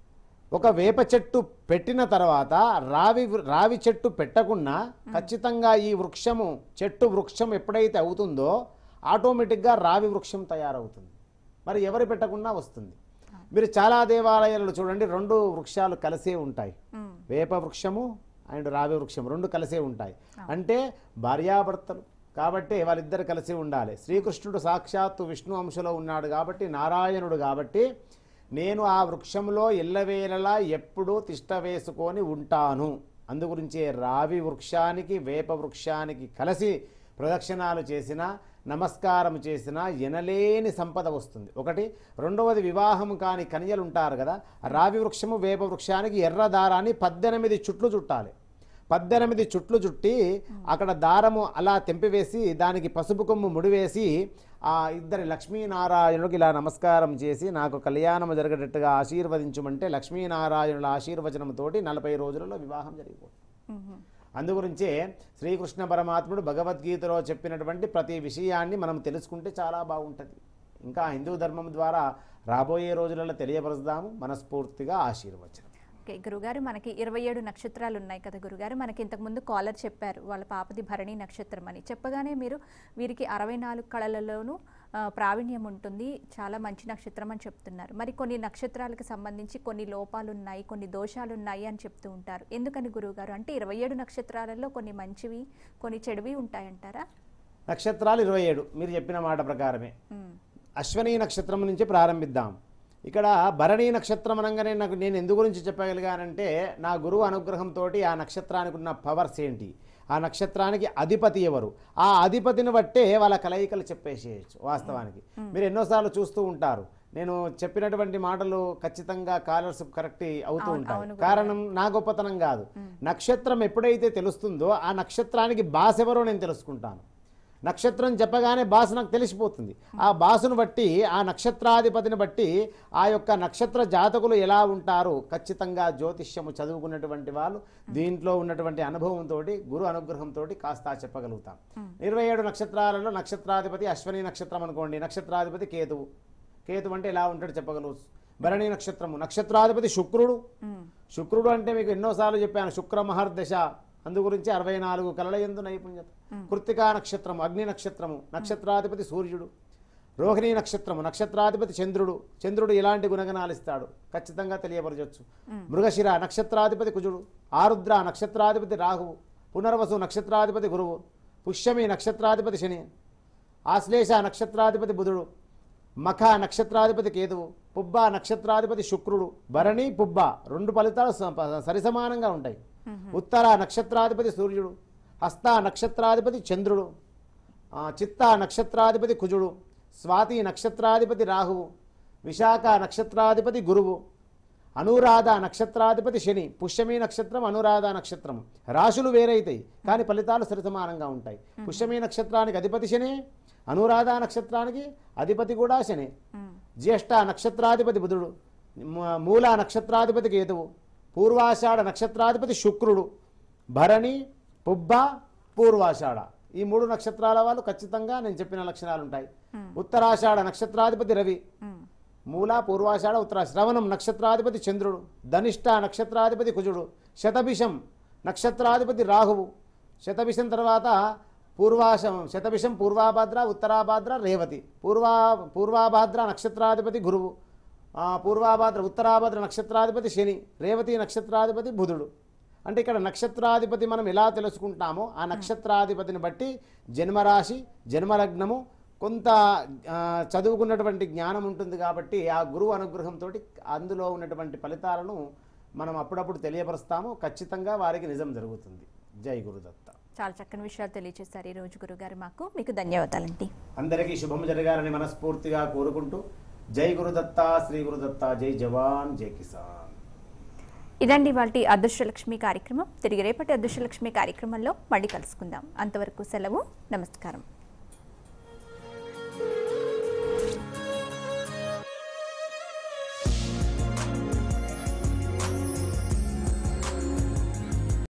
ఒక వేప చెట్టు పెట్టిన తర్వాత రావి వృ- రావి చెట్టు పెట్టకుండా ఖచ్చితంగా ఈ వృక్షము చెట్టు వృక్షం ఎప్పుడైతే అవుతుందో ఆటోమేటిక్గా రావి వృక్షం తయారవుతుంది మరి ఎవరు పెట్టకుండా వస్తుంది మీరు చాలా దేవాలయాలలో చూడండి రెండు వృక్షాలు కలిసే ఉంటాయి ఉమ్, వేప వృక్షము అండ్ రావి వృక్షం రెండు కలిసే ఉంటాయి అంటే భార్యాభర్తలు కాబట్టి వాళ్ళిద్దరు కలిసి ఉండాలి శ్రీకృష్ణుడు సాక్షాత్తు విష్ణు అంశలో ఉన్నాడు కాబట్టి నారాయణుడు కాబట్టి నేను ఆ వృక్షంలో ఎల్లవేళలా ఎప్పుడూ తిష్ట వేసుకొని ఉంటాను అందుగురించే రావి వృక్షానికి వేప వృక్షానికి కలిసి ప్రదక్షిణాలు చేసిన నమస్కారం చేసిన ఎనలేని సంపద వస్తుంది ఒకటి రెండవది వివాహం కాని కన్యలు ఉంటారు కదా రావి వృక్షము వేప వృక్షానికి ఎర్ర దారాన్ని పద్దెనిమిది చుట్లు చుట్టాలి పద్దెనిమిది చుట్లు చుట్టి అక్కడ దారము అలా తెంపివేసి దానికి పసుపు కొమ్ము ముడివేసి ఆ ఇద్దరి లక్ష్మీనారాయణుడికి ఇలా నమస్కారం చేసి నాకు కళ్యాణం జరిగేటట్టుగా ఆశీర్వదించమంటే లక్ష్మీనారాయణుల ఆశీర్వచనంతో నలభై రోజులలో వివాహం జరిగిపోతుంది ఉమ్, అందుగురించే శ్రీకృష్ణ పరమాత్ముడు భగవద్గీతలో చెప్పినటువంటి ప్రతి విషయాన్ని మనం తెలుసుకుంటే చాలా బాగుంటుంది ఇంకా హిందూ ధర్మం ద్వారా రాబోయే రోజులలో తెలియపరుస్తాము మనస్ఫూర్తిగా ఆశీర్వచనం ఓకే గురుగారు మనకి ఇరవై ఏడు నక్షత్రాలు ఉన్నాయి కదా గురుగారు మనకి ఇంతకుముందు కాలర్ చెప్పారు వాళ్ళ పాపది భరణి నక్షత్రం అని చెప్పగానే మీరు వీరికి అరవై నాలుగు కళలలోనూ ఆ, ప్రావీణ్యం ఉంటుంది చాలా మంచి నక్షత్రం అని చెప్తున్నారు మరి కొన్ని నక్షత్రాలకు సంబంధించి కొన్ని లోపాలు ఉన్నాయి కొన్ని దోషాలు ఉన్నాయి అని చెప్తూ ఉంటారు ఎందుకని గురువుగారు అంటే ఇరవై ఏడు నక్షత్రాలలో కొన్ని మంచివి కొన్ని చెడువి ఉంటాయంటారా నక్షత్రాలు ఇరవై ఏడు మీరు చెప్పిన మాట ప్రకారమే ఉమ్, అశ్వనీ నక్షత్రం నుంచి ప్రారంభిద్దాం ఇక్కడ భరణీ నక్షత్రం అనగానే నాకు నేను ఎందు గురించి చెప్పగలిగానంటే నా గురువు అనుగ్రహంతో ఆ నక్షత్రానికి ఉన్న పవర్స్ ఏంటి ఆ నక్షత్రానికి అధిపతి ఎవరు ఆ అధిపతిని బట్టే వాళ్ళ కలయికలు చెప్పేసేయచ్చు వాస్తవానికి మీరు ఎన్నోసార్లు చూస్తూ ఉంటారు నేను చెప్పినటువంటి మాటలు ఖచ్చితంగా కాలర్స్ కరెక్ట్ అవుతూ అవును, ఉంటాయి అవును కారణం నా గొప్పతనం కాదు నక్షత్రం ఎప్పుడైతే తెలుస్తుందో ఆ నక్షత్రానికి బాస్ ఎవరో నేను తెలుసుకుంటాను నక్షత్రం చెప్పగానే బాసు నాకు తెలిసిపోతుంది ఆ బాసును బట్టి ఆ నక్షత్రాధిపతిని బట్టి ఆ యొక్క నక్షత్ర జాతకులు ఎలా ఉంటారు ఖచ్చితంగా జ్యోతిష్యము చదువుకున్నటువంటి వాళ్ళు దీంట్లో ఉన్నటువంటి అనుభవంతో గురు అనుగ్రహంతో కాస్త చెప్పగలుగుతాం ఇరవై ఏడు నక్షత్రాలలో నక్షత్రాధిపతి అశ్వని నక్షత్రం అనుకోండి నక్షత్రాధిపతి కేతువు కేతువు అంటే ఎలా ఉంటాడు చెప్పగలవు భరణి నక్షత్రము నక్షత్రాధిపతి శుక్రుడు ఉమ్, శుక్రుడు అంటే మీకు ఎన్నోసార్లు చెప్పాను శుక్ర మహర్దశ అందు గురించి అరవై నాలుగు కళల ఎందు నైపుణ్యత కృత్తికా నక్షత్రము అగ్ని నక్షత్రము నక్షత్రాధిపతి సూర్యుడు రోహిణీ నక్షత్రము నక్షత్రాధిపతి చంద్రుడు చంద్రుడు ఎలాంటి గుణగణాలు ఇస్తాడు ఖచ్చితంగా తెలియపరచవచ్చు మృగశిర నక్షత్రాధిపతి కుజుడు ఆరుద్ర నక్షత్రాధిపతి రాహువు పునర్వసు నక్షత్రాధిపతి గురువు పుష్యమి నక్షత్రాధిపతి శని ఆశ్లేష నక్షత్రాధిపతి బుధుడు మఖ నక్షత్రాధిపతి కేతువు పుబ్బ నక్షత్రాధిపతి శుక్రుడు భరణి పుబ్బ రెండు ఫలితాలు స- సరిసమానంగా ఉంటాయి ఉత్తర నక్షత్రాధిపతి సూర్యుడు హస్త నక్షత్రాధిపతి చంద్రుడు ఆ, చిత్త నక్షత్రాధిపతి కుజుడు స్వాతి నక్షత్రాధిపతి రాహువు విశాఖ నక్షత్రాధిపతి గురువు అనురాధ నక్షత్రాధిపతి శని పుష్యమి నక్షత్రం అనురాధ నక్షత్రం రాశులు వేరైతాయి కానీ ఫలితాలు సరిసమానంగా ఉంటాయి పుష్యమి నక్షత్రానికి అధిపతి శని అనురాధ నక్షత్రానికి అధిపతి కూడా శని ఉమ్, జ్యేష్ఠ నక్షత్రాధిపతి బుధుడు మ- మూల నక్షత్రాధిపతి కేతువు పూర్వాషాఢ నక్షత్రాధిపతి శుక్రుడు భరణి పుబ్బ పూర్వాషాఢ ఈ మూడు నక్షత్రాల వాళ్ళు ఖచ్చితంగా నేను చెప్పిన లక్షణాలు ఉంటాయి ఉత్తరాషాఢ నక్షత్రాధిపతి రవి ఉమ్, మూల పూర్వాషాఢ ఉత్తర శ్రవణం నక్షత్రాధిపతి చంద్రుడు ధనిష్ట నక్షత్రాధిపతి కుజుడు శతభిషం నక్షత్రాధిపతి రాహువు శతభిషం తర్వాత పూర్వాశం శతభిషం పూర్వాభాద్ర ఉత్తరాభాద్ర రేవతి పూర్వా పూర్వాభాద్ర నక్షత్రాధిపతి గురువు ఆ, పూర్వాభాద్ర ఉత్తరాభాద్ర నక్షత్రాధిపతి శని రేవతి నక్షత్రాధిపతి బుధుడు అంటే ఇక్కడ నక్షత్రాధిపతి మనం ఎలా తెలుసుకుంటామో ఆ నక్షత్రాధిపతిని బట్టి జన్మరాశి జన్మలగ్నము కొంత ఆ, చదువుకున్నటువంటి జ్ఞానం ఉంటుంది కాబట్టి ఆ గురువు అనుగ్రహంతో అందులో ఉన్నటువంటి ఫలితాలను మనం అప్పుడప్పుడు తెలియపరుస్తాము ఖచ్చితంగా వారికి నిజం జరుగుతుంది జై గురుదత్త చాలా చక్కని విషయాలు తెలియజేశారు ఈ రోజు గురుగారు మాకు మీకు ధన్యవాదాలండి అందరికీ శుభం జరగాలని మనస్ఫూర్తిగా కోరుకుంటూ జై గురుదత్త శ్రీ గురుదత్త జై జవాన్ జై కిసాన్ ఇదండి వాటి అదృష్టలక్ష్మి కార్యక్రమం తిరిగి రేపటి అదృష్టలక్ష్మి కార్యక్రమంలో మళ్ళీ కలుసుకుందాం అంతవరకు సెలవు నమస్కారం